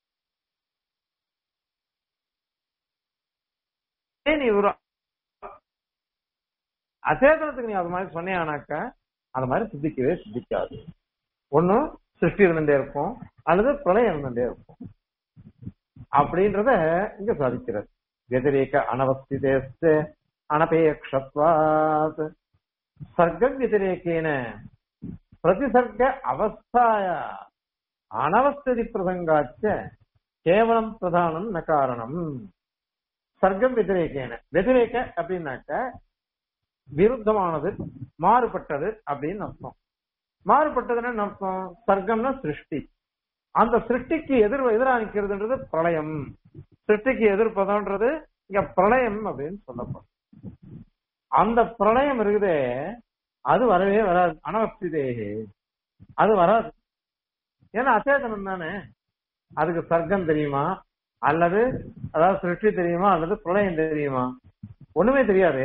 ஏன் நீ ஒரு அச்சேதனத்துக்கு நீ அது மாதிரி சொன்னியானாக்கா அது மாதிரி சித்திக்கவே சித்திக்காது ஒண்ணு சிருஷ்டி இருந்துட்டே இருக்கும் அல்லது பிரளயம் இருந்துட்டே இருக்கும் அப்படின்றத இங்க சாதிக்கிறது व्यतिरेक अनवस्थितेश्च अनपेक्षत्वात् सर्गव्यतिरेकेन प्रतिसर्ग अवस्थाय अनवस्थिति प्रसङ्गाच्च केवलं प्रधानं न कारणम् சர்க்கம் வெதிரேக்கேன வெதிரேக்க அப்படின்னாக்க விருத்தமானது மாறுபட்டது அப்படின்னு அர்த்தம் மாறுபட்டதுன்னு என்ன அர்த்தம் சர்க்கம்னா சிருஷ்டி அந்த சிருஷ்டிக்கு எதிர் எதிரா நிக்கிறதுன்றது பிரளயம் சிருஷ்டிக்கு எதிர்ப்பதன்றது இங்க பிரளயம் அப்படின்னு சொல்லப்படும் அந்த பிரளயம் இருக்குதே அது வரவே வராது அனவஸ்திதேகே அது வராது ஏன்னா அச்சேதனம் தானே அதுக்கு சர்க்கம் தெரியுமா அல்லது அதாவது சிருஷ்டி தெரியுமா அல்லது பிரளயம் தெரியுமா ஒண்ணுமே தெரியாது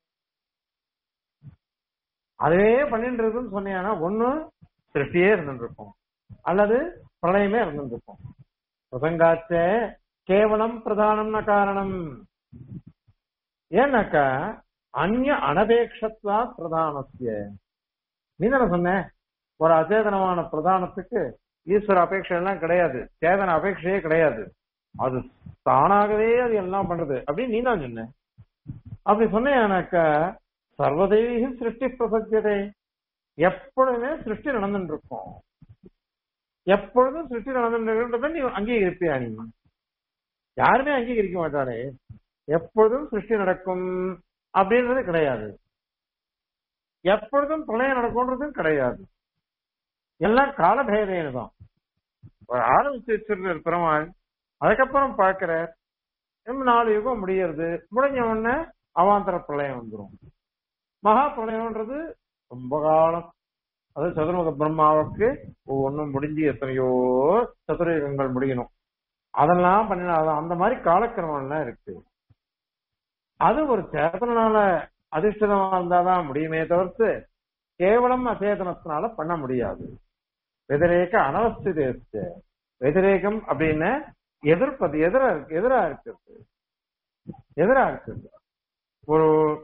அதுவே பண்ணிட்டு இருக்குன்னு சொன்னீங்கன்னா ஒண்ணு சிருஷ்டியே இருந்துட்டு இருக்கும் அல்லது பிரளயமே இருந்துட்டு இருக்கும் பிரசங்காச்ச கேவலம் பிரதானம்ன காரணம் ஏன்னாக்கா அந்நிய அனபேட்சத்வா பிரதானத்திய நீ தானே சொன்ன ஒரு அச்சேதனமான பிரதானத்துக்கு ஈஸ்வர அபேட்சை எல்லாம் கிடையாது சேதன அபேட்சையே கிடையாது அது தானாகவே அது எல்லாம் பண்றது அப்படின்னு நீ தான் சொன்ன அப்படி சொன்னேனாக்கா சர்வதேவியும் சிருஷ்டி பிரசத்தியதே எப்பொழுதுமே சிருஷ்டி நடந்துட்டு இருக்கும் எப்பொழுதும் சிருஷ்டி நடந்துன்றத நீ அங்கீகரிப்பியா நீ யாருமே அங்கீகரிக்க மாட்டாரே எப்பொழுதும் சிருஷ்டி நடக்கும் அப்படின்றது கிடையாது எப்பொழுதும் பிரளயம் நடக்கும்ன்றதும் கிடையாது எல்லாம் காலபேதையில தான் ஒரு ஆரம்பிச்சு வச்சிருக்கிற பெருமாள் அதுக்கப்புறம் பார்க்கிற நாலு யுகம் முடியறது முடிஞ்ச உடனே அவாந்தர பிரளயம் வந்துடும் மகா பிரளயம்ன்றது ரொம்ப காலம் அது சதுர்முக பிரம்மாவுக்கு ஒவ்வொன்றும் முடிஞ்சு எத்தனையோ சதுரயுகங்கள் முடியணும் அதெல்லாம் பண்ணினா அந்த மாதிரி காலக்கிரமம் எல்லாம் இருக்கு அது ஒரு சேதனால அதிர்ஷ்டமா இருந்தாதான் முடியுமே தவிர்த்து கேவலம் அச்சேதனத்தினால பண்ண முடியாது வெதிரேக அனவஸ்திதேச வெதிரேகம் அப்படின்னு எதிர்ப்பது எதிரா எதிரா இருக்கிறது எதிரா இருக்கிறது ஒரு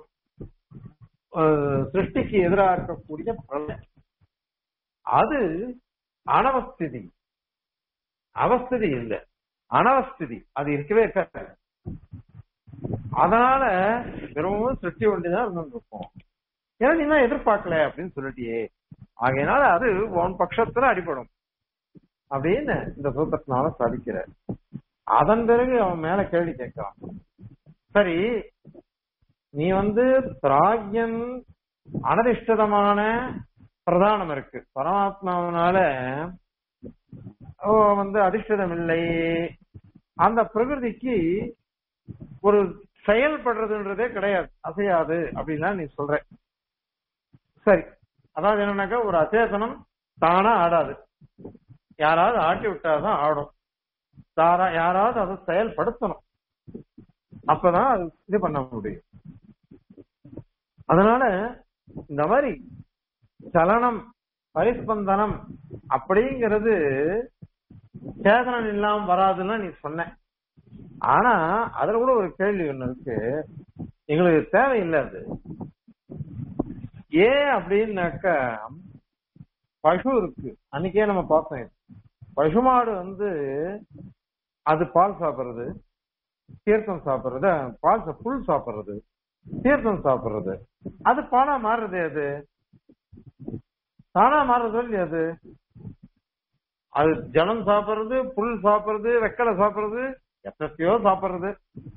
சிருஷ்டிக்கு எதிராக இருக்கக்கூடிய பிரளயம் அது அனவஸ்திதி அவஸ்திதி இல்லை அனவஸ்திதி அது இருக்கவே இருக்காது அதனால வெறும் சிருஷ்டி ஒண்டிதான் இருந்திருக்கும் ஏன்னா நீ தான் எதிர்பார்க்கல அப்படின்னு சொல்லிட்டியே ஆகையினால அது உன் பட்சத்துல அடிபடும் அப்படின்னு இந்த சூத்திரத்தினால சாதிக்கிற அதன் பிறகு அவன் மேல கேள்வி கேட்கிறான் சரி நீ வந்து பிராக்யன் அனதிஷ்டதமான பிரதானம் இருக்கு பரமாத்மாவனால வந்து அதிர்ஷ்டம் இல்லை அந்த பிரகிருதிக்கு ஒரு செயல்படுறதுன்றதே கிடையாது அசையாது அப்படின்னா நீ சொல்ற சரி அதாவது என்னன்னாக்கா ஒரு அச்சேதனம் தானா ஆடாது யாராவது ஆட்டி விட்டாதான் ஆடும் தாரா யாராவது அதை செயல்படுத்தணும் அப்பதான் அது இது பண்ண முடியும் அதனால இந்த மாதிரி சலனம் பரிஸ்பந்தனம் அப்படிங்கிறது சேதனம் இல்லாம வராதுன்னு நீ சொன்ன ஆனா அதுல கூட ஒரு கேள்வி ஒண்ணு இருக்கு எங்களுக்கு தேவையில்லை அது ஏன் அப்படின்னாக்கா பசு இருக்கு அன்னைக்கே நம்ம பார்த்தோம் இது பசுமாடு வந்து அது பால் சாப்பிடுறது தீர்த்தம் சாப்பிடுறது பால் புல் சாப்பிடுறது தீர்த்தம் சாப்பிடுறது அது பாலா மாறுறது அது தானா மாறுறது இல்லையா அது அது ஜனம் சாப்பிடுறது புல் சாப்பிடுறது வெக்கலை சாப்பிடுறது எத்தனையோ சாப்பிடுறது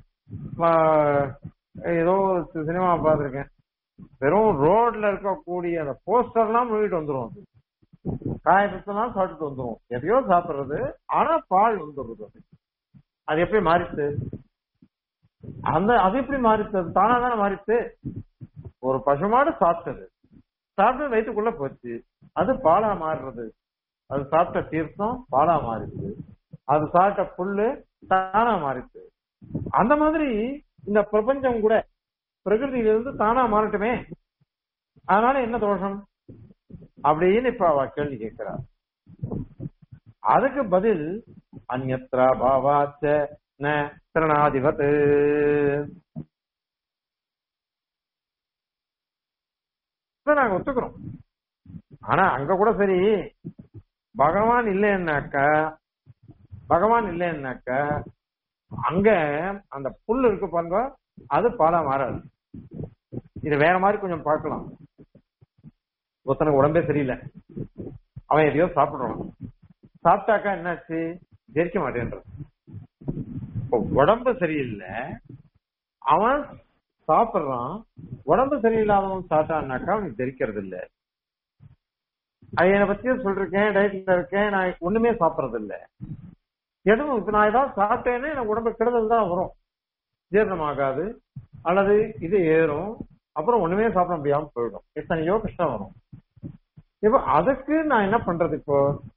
ஏதோ ஒரு சினிமா பார்த்துருக்கேன் வெறும் ரோட்ல இருக்கக்கூடிய அந்த போஸ்டர் எல்லாம் மூடிட்டு வந்துரும் அது காயத்தெல்லாம் சாப்பிட்டு வந்துரும் எதையோ சாப்பிடுறது ஆனா பால் வந்துடுறது அது அது எப்படி மாறிச்சு அந்த அது எப்படி மாறிச்சு அது தானா தானே மாறிச்சு ஒரு பசுமாடு சாப்பிட்டது சாப்பிட்டு வயிற்றுக்குள்ள போச்சு அது பாலா மாறுறது அது சாப்பிட்ட தீர்த்தம் பாலா மாறிச்சு அது சாப்பிட்ட புல்லு தானா மாறிச்சு அந்த மாதிரி இந்த பிரபஞ்சம் கூட பிரகிருதியிலிருந்து தானா மாறட்டுமே அதனால என்ன தோஷம் அப்படின்னு இப்ப அவ கேள்வி கேட்கிறார் அதுக்கு பதில் அந்நத்ரா பாவாச்ச ந திரணாதிபத் இதை நாங்க ஒத்துக்கிறோம் ஆனா அங்க கூட சரி பகவான் இல்லைன்னாக்கா பகவான் இல்லைன்னாக்கா அங்க அந்த புல் இருக்கு பாருங்க அது பாலா மாறாது இது வேற மாதிரி கொஞ்சம் பார்க்கலாம் ஒருத்தனுக்கு உடம்பே சரியில்லை அவன் எதையோ சாப்பிடுறான் சாப்பிட்டாக்கா என்னாச்சு ஜெரிக்க மாட்டேன்றான் இப்போ உடம்பு சரியில்லை அவன் சாப்பிடுறான் உடம்பு சரியில்லாதவன் சாப்பிட்டான்னாக்கா அவனுக்கு ஜெரிக்கிறது இல்லை அது என்னை பத்தியும் சொல்லிருக்கேன் டயட்ல இருக்கேன் நான் ஒண்ணுமே சாப்பிடறது இல்ல எதுவும் இப்ப நான் ஏதாவது சாப்பிட்டேன்னா எனக்கு உடம்பு கெடுதல் தான் வரும் ஜீரணமாகாது அல்லது இது ஏறும் அப்புறம் ஒண்ணுமே சாப்பிட முடியாம போயிடும் எத்தனையோ கஷ்டம் வரும் இப்ப அதுக்கு நான் என்ன பண்றது இப்போ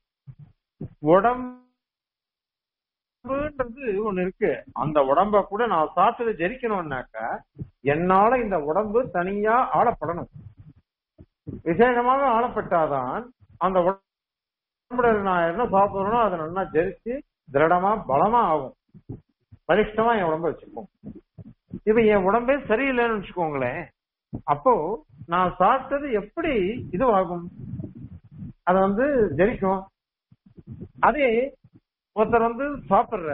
உடம்புன்றது ஒண்ணு இருக்கு அந்த உடம்ப கூட நான் சாப்பிட்டது ஜெரிக்கணும்னாக்கா என்னால இந்த உடம்பு தனியா ஆளப்படணும் விசேஷமாக ஆளப்பட்டாதான் அந்த உடம்புல நான் என்ன சாப்பிடுறேனோ அதை நல்லா ஜெரிச்சு திருடமா பலமா ஆகும் பலிஷ்டமா என் உடம்ப வச்சுக்கும் இப்ப என் உடம்பே சரியில்லைன்னு வச்சுக்கோங்களேன் அப்போ நான் சாப்பிட்டது எப்படி இதுவாகும் அத வந்து ஜெரிக்கும் அதே ஒருத்தர் வந்து சாப்பிடுற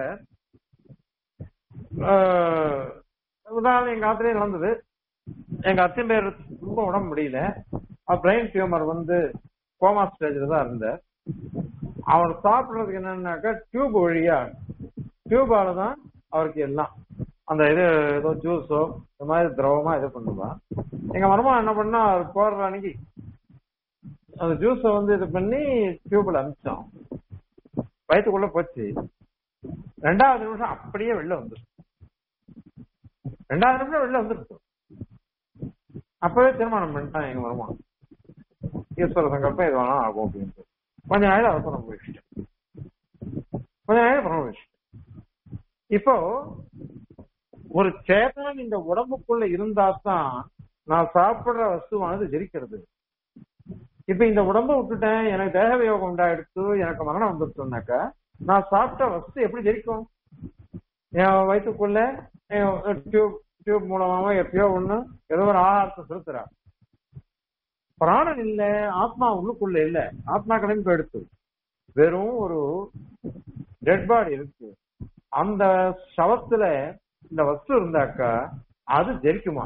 ஆஹ், உதாரணம் எங்க ஆத்திலே நடந்தது எங்க அத்தின் பேர் ரொம்ப உடம்பு முடியல பிரெயின் டியூமர் வந்து கோமா ஸ்டேஜ்ல தான் இருந்தார் அவர் சாப்பிடுறதுக்கு என்னன்னாக்கா டியூப் வழியா டியூபால தான் அவருக்கு எல்லாம் அந்த இது ஏதோ ஜூஸோ இந்த மாதிரி திரவமா இது பண்ணுவா எங்க மருமகன் என்ன பண்ணா அவர் போடுற அன்னைக்கு அந்த ஜூஸை வந்து இது பண்ணி டியூப்ல அனுப்பிச்சோம் வயிற்றுக்குள்ள போச்சு ரெண்டாவது நிமிஷம் அப்படியே வெளில வந்துருச்சு ரெண்டாவது நிமிஷம் வெளில வந்துருச்சு அப்பவே தீர்மானம் பண்ணிட்டான் எங்க மருமகன் ஈஸ்வர சங்கல்பம் எது வேணாலும் ஆகும் அப்படின்ட்டு கொஞ்ச நாள் அவசரம் போயிடுச்சு கொஞ்ச நாள் அப்புறம் போயிடுச்சு இப்போ ஒரு சேதனம் இந்த உடம்புக்குள்ள இருந்தா தான் நான் சாப்பிடுற வஸ்துவானது ஜெரிக்கிறது இப்ப இந்த உடம்ப விட்டுட்டேன் எனக்கு தேக வியோகம் உண்டாயிடுத்து எனக்கு மரணம் வந்துருச்சுனாக்கா நான் சாப்பிட்ட வஸ்து எப்படி ஜெரிக்கும் என் வயிற்றுக்குள்ள டியூப் டியூப் மூலமாவோ எப்பயோ ஒண்ணு ஏதோ ஒரு ஆகாரத்தை செலுத்துறா பிராணன் இல்ல ஆத்மா உள்ளுக்குள்ள இல்ல ஆத்மா கிளம்பி போயிடுத்து வெறும் ஒரு டெட் பாடி இருக்கு அந்த சவத்துல இந்த வஸ்து இருந்தாக்கா அது ஜெரிக்குமா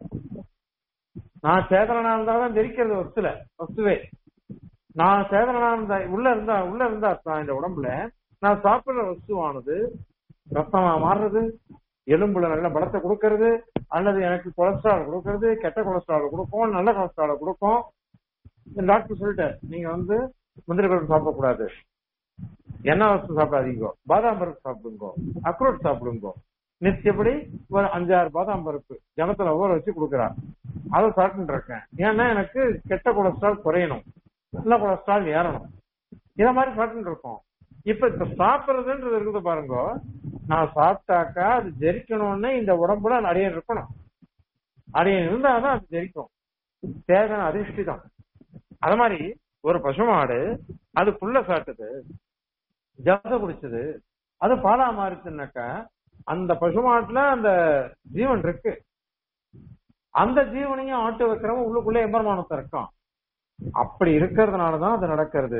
நான் சேதனா இருந்தாதான் ஜெரிக்கிறது வஸ்துல வஸ்துவே நான் சேதனா இருந்தா உள்ள இருந்தா உள்ள இருந்தா தான் இந்த உடம்புல நான் சாப்பிடுற வஸ்துவானது ரத்தமா மாறுறது எலும்புல நல்ல பலத்தை கொடுக்கறது அல்லது எனக்கு கொலஸ்ட்ரால் கொடுக்கறது கெட்ட கொலஸ்ட்ரால் கொடுக்கும் நல்ல கொலஸ்ட்ரால் கொடுக்கும் டாக்டர் சொல்லிட்டார் நீங்க வந்து முந்திரி பருப்பு சாப்பிடக்கூடாது என்ன வஸ்து சாப்பிடாதீங்க பாதாம் பருப்பு சாப்பிடுங்க அக்ரோட் சாப்பிடுங்க நிச்சயப்படி ஒரு அஞ்சாறு பாதாம் பருப்பு ஜனத்துல ஊற வச்சு கொடுக்குறார் அதை சாப்பிட்டு இருக்கேன் ஏன்னா எனக்கு கெட்ட கொலஸ்ட்ரால் குறையணும் நல்ல கொலஸ்ட்ரால் ஏறணும் இத மாதிரி சாப்பிட்டு இருக்கோம் இப்ப இப்ப சாப்பிடுறதுன்றது இருக்குது பாருங்க நான் சாப்பிட்டாக்கா அது ஜெரிக்கணும்னு இந்த உடம்புல அடியன் இருக்கணும் அடியன் இருந்தாதான் அது ஜெரிக்கும் தேகன அதிர்ஷ்டிதம் அது மாதிரி ஒரு பசுமாடு அது புல்ல சாப்பிட்டது ஜலத்தை குடிச்சது அது பாலா மாறிச்சுனாக்கா அந்த பசுமாட்டுல அந்த ஜீவன் இருக்கு அந்த ஜீவனையும் ஆட்டு வைக்கிறவன் உள்ளுக்குள்ள எம்பெருமானத்தை இருக்கான் அப்படி இருக்கிறதுனாலதான் அது நடக்கிறது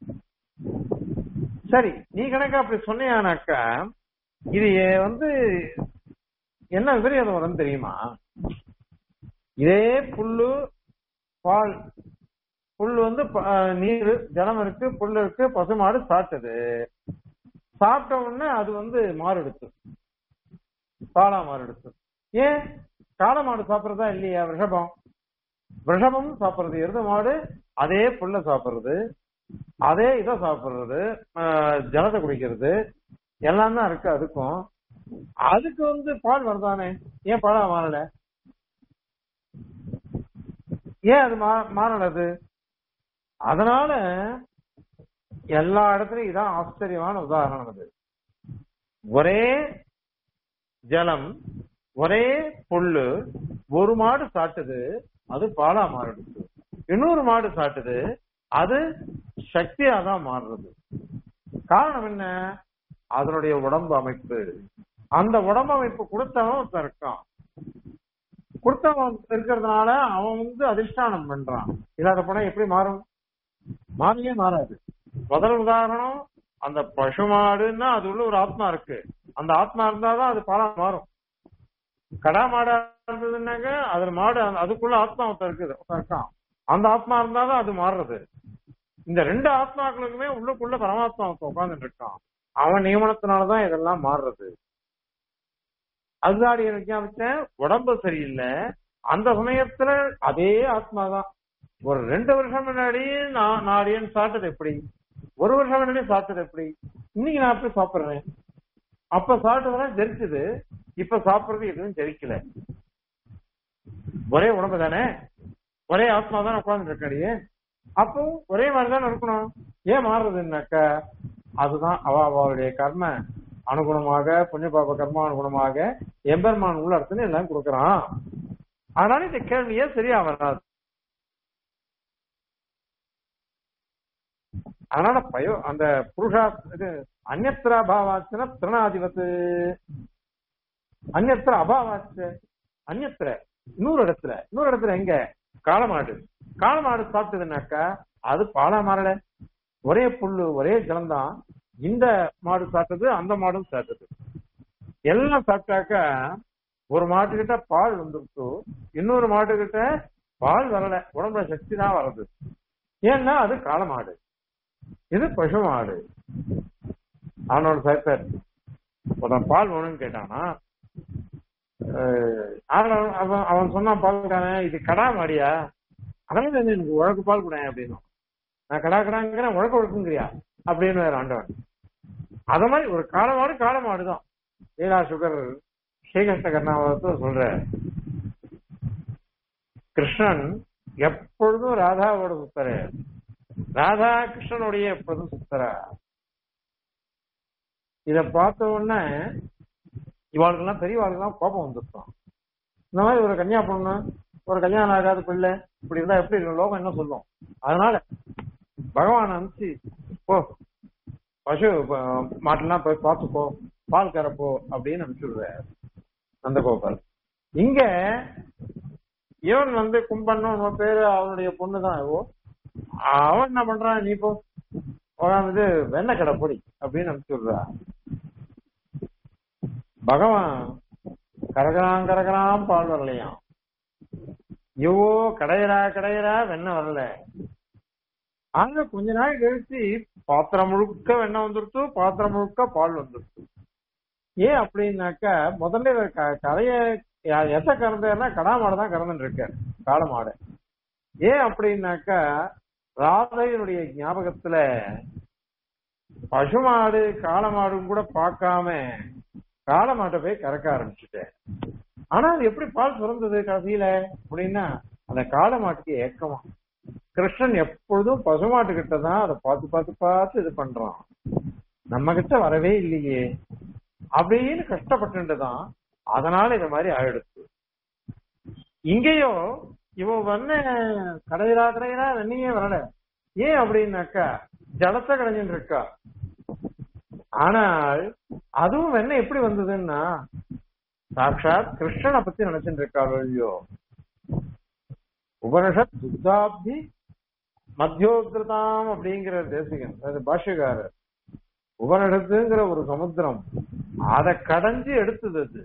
சரி நீ கணக்கு அப்படி சொன்னியானாக்கா இது வந்து என்ன விபரீதம் வரும்னு தெரியுமா இதே புல்லு பால் புல் வந்து ப- ஆஹ் நீர் ஜலம் இருக்கு புல் இருக்கு பசுமாடு சாப்பிட்டது சாப்பிட்ட உடனே அது வந்து மாறுடுச்சு பாலா மாறுடுச்சு ஏன் காளை மாடு சாப்பிடுறதா இல்லையா ரிஷபம் ரிஷபம் சாப்பிடுறது எருது மாடு அதே புல்ல சாப்பிடுறது அதே இதை சாப்பிடுறது ஆஹ் ஜலத்தை குடிக்கிறது எல்லாம் தான் இருக்கு அதுக்கும் அதுக்கு வந்து பால் வருதானே ஏன் பாலா மாறல ஏன் அது மா- மாறல அது அதனால எல்லா இடத்துலயும் இதான் ஆச்சரியமான உதாரணம் அது ஒரே ஜலம் ஒரே புல்லு ஒரு மாடு சாப்பிட்டது அது பாலா மாறிடுது இன்னொரு மாடு சாட்டுது அது சக்தியா தான் மாறுறது காரணம் என்ன அதனுடைய உடம்பு அமைப்பு அந்த உடம்பு அமைப்பு கொடுத்தவன் ஒருத்தன் இருக்கான் கொடுத்தவன் இருக்கிறதுனால அவன் வந்து அதிஷ்டானம் பண்றான் இல்லாத போனா எப்படி மாறும் மாறவே மாறாது முதல் உதாரணம் அந்த பசு மாடுன்னா அது உள்ள ஒரு ஆத்மா இருக்கு அந்த ஆத்மா இருந்தாதான் அது பாலா மாறும் கடா மாடா இருந்ததுன்னாக்க அதுல மாடு அந்த- அதுக்குள்ள ஆத்மா ஒருத்தன் இருக்குது ஒருத்தன் இருக்கான் அந்த ஆத்மா இருந்தாதான் அது மாறுறது இந்த ரெண்டு ஆத்மாக்களுக்குமே உள்ளுக்குள்ள பரமாத்மா ஒருத்தன் உட்கார்ந்துட்டு இருக்கான் அவன் நியமனத்தினாலதான் இதெல்லாம் மாறுறது அதுதான் விஞ்ஞாபிச்சேன் உடம்பு சரியில்லை அந்த சமயத்துல அதே ஆத்மா தான் ஒரு ரெண்டு வருஷம் முன்னாடி நான் நாடியன் சாப்பிட்டது எப்படி ஒரு வருஷம் முன்னாடி சாப்பிட்டது எப்படி இன்னைக்கு நான் போய் சாப்பிடுறேன் அப்ப சாப்பிட்டதெல்லாம் ஜெரிச்சது இப்ப சாப்பிடுறது எதுவும் ஜெரிக்கல ஒரே உடம்பு தானே ஒரே ஆத்மா தான் உட்கார்ந்து இருக்காடியே அப்போ ஒரே மாதிரி தானே இருக்கணும் ஏன் மாறுறதுன்னாக்கா அதுதான் அவ அவளுடைய கர்ம அனுகுணமாக புண்ணிய பாப கர்ம அனுகுணமாக எம்பெருமான் உள்ள இடத்துல எல்லாம் கொடுக்கறான் அதனால இந்த கேள்வியே சரியா வராது அதனால பயோ அந்த புருஷா இது அந்நத்திர அபாவாச்சுனா திருணாதிபத்து அந்நத்திர அபாவாச்சு அந்நத்திர இன்னொரு இடத்துல இன்னொரு இடத்துல எங்க காளமாடு காளமாடு சாப்பிட்டதுனாக்கா அது பாலா மாறல ஒரே புல்லு ஒரே ஜலம்தான் இந்த மாடு சாப்பிட்டது அந்த மாடும் சாப்பிட்டது எல்லாம் சாப்பிட்டாக்கா ஒரு மாட்டுக்கிட்ட பால் வந்துருச்சு இன்னொரு மாட்டுக்கிட்ட பால் வரல உடம்புல சக்தி தான் வருது ஏன்னா அது காளமாடு இது பசு மாடு அவனோட சாப்பிட்டார் ஒருத்தன் பால் வேணும்னு கேட்டானா அஹ் அவன் அவன் அவன் சொன்னான் பால் இது கடா மாடியா அதனால வந்து எனக்கு உழக்கு பால் கூட அப்படின்னு நான் கடா கடாங்கிறேன் உழக்க உழக்குங்கிறியா அப்படின்னு வேற ஆண்டவன் அத மாதிரி ஒரு காலமாடு காலமாடு தான் லீலா சுகர் ஸ்ரீகிருஷ்ண கர்ணாவதத்தை சொல்ற கிருஷ்ணன் எப்பொழுதும் ராதாவோட சுத்தர ராதா கிருஷ்ணனுடைய எப்பொழுதும் சுத்தர இத பார்த்த உடனே இவாளுக்கெல்லாம் பெரியவாளுக்கெல்லாம் கோபம் வந்துருக்கும் இந்த மாதிரி ஒரு கன்னியா பொண்ணு ஒரு கல்யாணம் ஆகாத பிள்ளை இப்படி இருந்தா எப்படி இருக்கும் லோகம் என்ன சொல்லும் அதனால பகவான் அனுப்பிச்சு போ பசு ப- மாட்டெல்லாம் போய் பார்த்துக்கோ பால் கறப்போ அப்படின்னு அனுப்பிச்சுடுற நந்தகோபால் இங்க இவன் வந்து கும்பன்னு பேரு அவனுடைய பொண்ணுதான் இவோ அவன் என்ன பண்றான் நீ போ உட்காந்துட்டு வெண்ணெய் கடை பொடி அப்படின்னு அனுப்பிச்சுடுறா பகவான் கரகராம் கரகராம் பால் வரலையாம் ஐயோ கடையரா கடையரா வெண்ணெய் வரல அங்க கொஞ்ச நாள் கழிச்சு பாத்திரம் முழுக்க வெண்ணெய் வந்துருச்சு பாத்திரம் முழுக்க பால் வந்துருச்சு ஏன் அப்படின்னாக்கா முதல்ல இவர் க- கரைய யா- எச கறந்தாருன்னா கடா மாடு தான் கறந்துட்டு இருக்காரு காளை மாடு ஏன் அப்படின்னாக்கா ராதையினுடைய ஞாபகத்துல பசுமாடு காளை மாடும் கூட பார்க்காம காளை மாட்டை போய் கறக்க ஆரம்பிச்சுட்டேன் ஆனா அது எப்படி பால் சுரந்தது கடைசியில அப்படின்னா அந்த காளை மாட்டுக்கு ஏக்கமா கிருஷ்ணன் எப்பொழுதும் பசுமாட்டு கிட்ட தான் அதை பார்த்து பார்த்து பார்த்து இது பண்றான் நம்ம கிட்ட வரவே இல்லையே அப்படின்னு கஷ்டப்பட்டு தான் அதனால இது மாதிரி ஆயிடுச்சு இங்கேயோ இவன் வண்ண கடையிறா கடையிறா வெண்ணையே வரல ஏன் அப்படின்னாக்கா ஜலத்தை கடைஞ்சிட்டு இருக்கா ஆனால் அதுவும் வெண்ணெய் எப்படி வந்ததுன்னா சாட்சாத் கிருஷ்ணனை பத்தி நினைச்சிட்டு இருக்காளோ இல்லையோ உபனிஷத் சுத்தாப்தி மத்தியோகிருதாம் அப்படிங்கிற தேசிகன் அது பாஷ்யக்காரர் உபனிஷத்துங்கிற ஒரு சமுத்திரம் அதை கடைஞ்சு எடுத்தது அது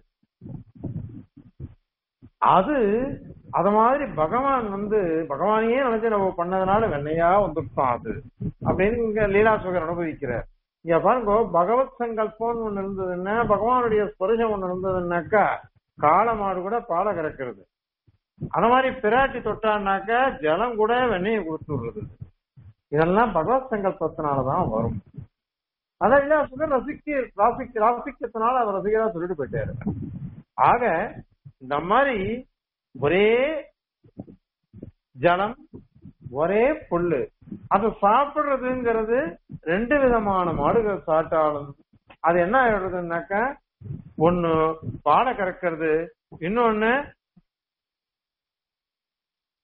அது அத மாதிரி பகவான் வந்து பகவானையே நினைச்சு நம்ம பண்ணதுனால வெண்ணையா வந்துட்டான் அது அப்படின்னு இங்க லீலாசுகர் அனுபவிக்கிறார் இங்க பாருங்க பகவத் சங்கல்பம்னு ஒண்ணு இருந்ததுன்னா பகவானுடைய ஸ்பர்சம் ஒண்ணு இருந்ததுன்னாக்கா காளமாடு கூட பாலை கறக்கிறது அந்த மாதிரி பிராட்டி தொட்டான்னாக்க ஜலம் கூட வெண்ணெயை கொடுத்து விடுறது இதெல்லாம் பகவத் சங்கல்பத்தினாலதான் வரும் அதான் இல்லாசுகர் ரசிக்க ராசிக்க ராசிக்கத்தினால அவர் ரசிகரா சொல்லிட்டு போயிட்டாரு ஆக இந்த மாதிரி ஒரே ஜலம் ஒரே புல்லு அது சாப்பிடுறதுங்கிறது ரெண்டு விதமான மாடுகள் சாப்பிட்டாலும் அது என்ன ஆயிடுறதுன்னாக்கா ஒண்ணு பாலை கறக்கிறது இன்னொன்னு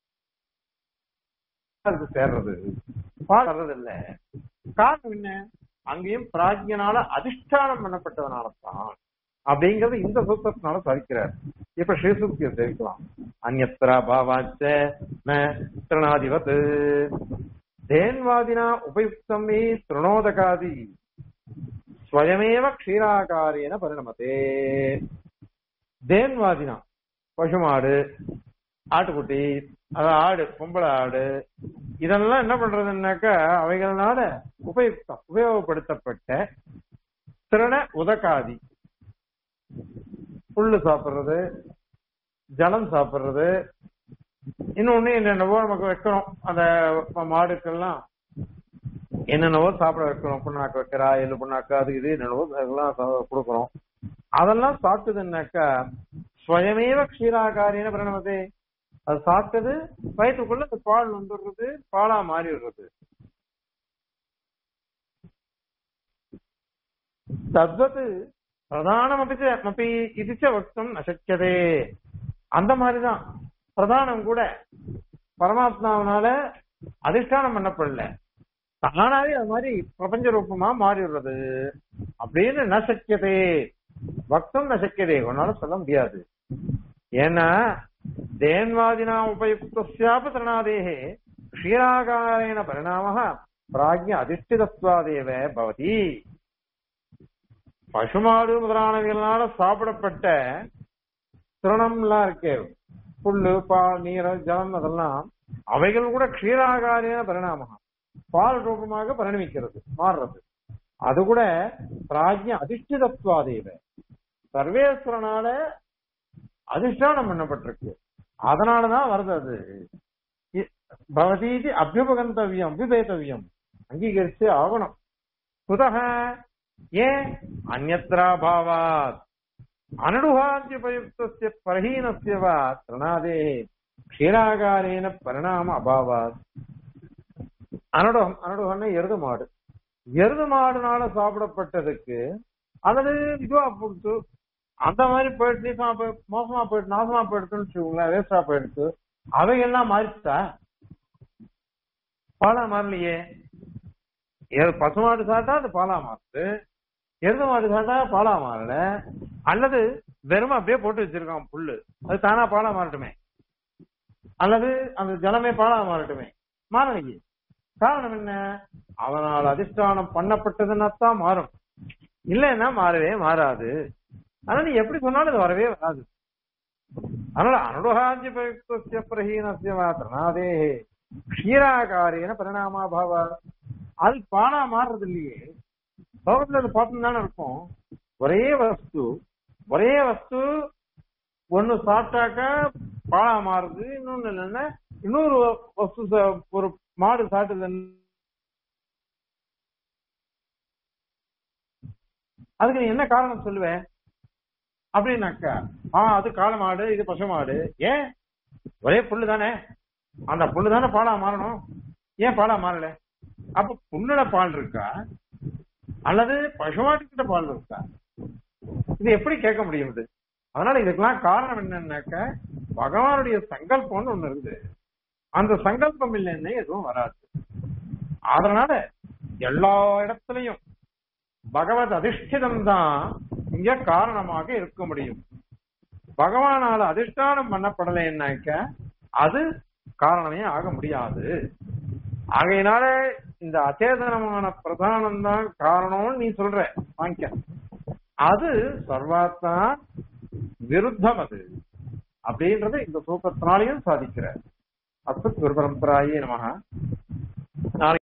அதுக்கு சேர்றது பால் வர்றது இல்ல காரணம் என்ன அங்கேயும் பிராஜ்யனால அதிஷ்டானம் பண்ணப்பட்டதுனால தான் அப்படிங்கறது இந்த சூத்திரத்தினால சாதிக்கிறார் இப்ப ஸ்ரீசுக்தியை தெரிவிக்கலாம் அந்நத்திரா பாவாச்ச ந திருணாதிபத் தேன்வாதினா உபயுக்தம் மே திருணோதகாதி ஸ்வயமேவ க்ஷீராகாரேன பரிணமதே தேன்வாதினா பசுமாடு ஆட்டுக்குட்டி அது ஆடு பொம்பளை ஆடு இதெல்லாம் என்ன பண்றதுன்னாக்கா அவைகள்னால உபயுக்தம் உபயோகப்படுத்தப்பட்ட திறன உதக்காதி புல்லு சாப்பிடுறது ஜலம் சாப்பிடுறது இன்னொன்னு என்னென்னவோ நமக்கு வைக்கணும் அந்த மாடுக்கெல்லாம் என்னென்னவோ சாப்பிட வைக்கிறோம் புண்ணாக்கு வைக்கிறா எள்ளு புண்ணாக்கு அது இது என்னென்னவோ அதெல்லாம் சா- கொடுக்குறோம் அதெல்லாம் சாப்பிட்டதுன்னாக்கா ஸ்வயமேவ க்ஷீராகாரின பிரணமதே அது சாப்பிட்டது வயிற்றுக்குள்ள அந்த பால் வந்துடுறது பாலா மாறி விடுறது தத்வத் பிரதானம் அப்படி அப்படி இதுச்ச வக்தம் நசக்கியதே அந்த மாதிரிதான் பிரதானம் கூட பரமாத்மாவனால அதிஷ்டானம் பண்ணப்படல தானாவே அது மாதிரி பிரபஞ்ச ரூபமா மாறி விடுறது அப்படின்னு நசக்கியதே வக்தம் நசக்கியதே உன்னால சொல்ல முடியாது ஏன்னா தேன்வாதினா உபயுக்தியாப திரணாதேகே க்ஷீராகாரேன பரிணாம பிராஜ்ய அதிஷ்டிதத்வாதேவ பவதி பசுமாடு முதலானவைகளால சாப்பிடப்பட்ட திருணம்லாம் இருக்கு புல்லு பால் நீர் ஜலம் அதெல்லாம் அவைகள் கூட க்ஷீராகாரேன பரிணாமம் பால் ரூபமாக பரிணமிக்கிறது மாறுறது அது கூட பிராஜ்ய அதிஷ்டிதத்வாதேவ சர்வேஸ்வரனால அதிஷ்டானம் பண்ணப்பட்டிருக்கு அதனாலதான் வருது அது இ- பவதீதி அபியுபகந்தவியம் அபிபேதவியம் அங்கீகரிச்சு ஆகணும் குதக ஏன் அந்நத்ரா பாவாத் அனடுகாத்யுபயுக்தஸ்ய பரஹீனஸ்ய வா திருணாதே க்ஷீராகாரேன பரிணாம அபாவாத் அனடுகம் அனடுகம்னா எருது மாடு எருது மாடுனால சாப்பிடப்பட்டதுக்கு அல்லது இதுவா கொடுத்து அந்த மாதிரி போயிட்டு நீசமா போய் மோசமா போயிட்டு நாசமா போயிடுச்சுன்னு வச்சுக்கோங்களேன் வேஸ்டா போயிடுச்சு அவைகள்லாம் மாறிச்சா பாலா மாறலையே எரு- பசுமாடு சாப்பிட்டா அது பாலா மாறுது எருது மாடு சாப்பிட்டா பாலா மாறல அல்லது வெறும் அப்படியே போட்டு வச்சிருக்கான் புல்லு அது தானா பாலா மாறட்டுமே அல்லது அந்த ஜலமே பாலா மாறட்டுமே மாறலையே காரணம் என்ன அவனால் அதிஷ்டானம் பண்ணப்பட்டதுன்னா தான் மாறும் இல்லைன்னா மாறவே மாறாது ஆனா நீ எப்படி சொன்னாலும் அது வரவே வராது அதனால அனுடகாஞ்சி பிரயுக்தஸ்ய பிரஹீனஸ்ய மாத்திரனாதே க்ஷீராகாரேன பரிணாமாபாவ அது பானா மாறுறது இல்லையே லோகத்துல அது பார்த்து தானே இருக்கும் ஒரே வஸ்து ஒரே வஸ்து ஒண்ணு சாப்பிட்டாக்கா பாலா மாறுது இன்னொன்னு இல்லைன்னா இன்னொரு வஸ்து ச- ஒரு மாடு சாப்பிட்டது அதுக்கு நீ என்ன காரணம் சொல்லுவ அப்படின்னாக்கா ஆ அது காளை மாடு இது பசு மாடு ஏன் ஒரே புல்லு தானே அந்த புல்லு தானே பாலா மாறணும் ஏன் பாலா மாறல அப்ப புல்லுல பால் இருக்கா அல்லது பசுமாட்டுக்கிட்ட பால் இருக்கா இது எப்படி கேட்க முடியும் இது அதனால இதுக்கெல்லாம் காரணம் என்னன்னாக்க பகவானுடைய சங்கல்பம்னு ஒண்ணு இருக்குது அந்த சங்கல்பம் இல்லைன்னா எதுவும் வராது அதனால எல்லா இடத்துலயும் பகவத் அதிஷ்டிதம் தான் இங்க காரணமாக இருக்க முடியும் பகவானால அதிஷ்டானம் பண்ணப்படலைன்னாக்க அது காரணமே ஆக முடியாது ஆகையினால இந்த அச்சேதனமான பிரதானம் தான் காரணம்னு நீ சொல்ற வாங்கிக்க அது சர்வாத்மா விருத்தம் அது அப்படின்றது இந்த சூத்திரத்தினாலையும் சாதிக்கிற அஸ்மத் குரு பரம்பராயே நமக நாளை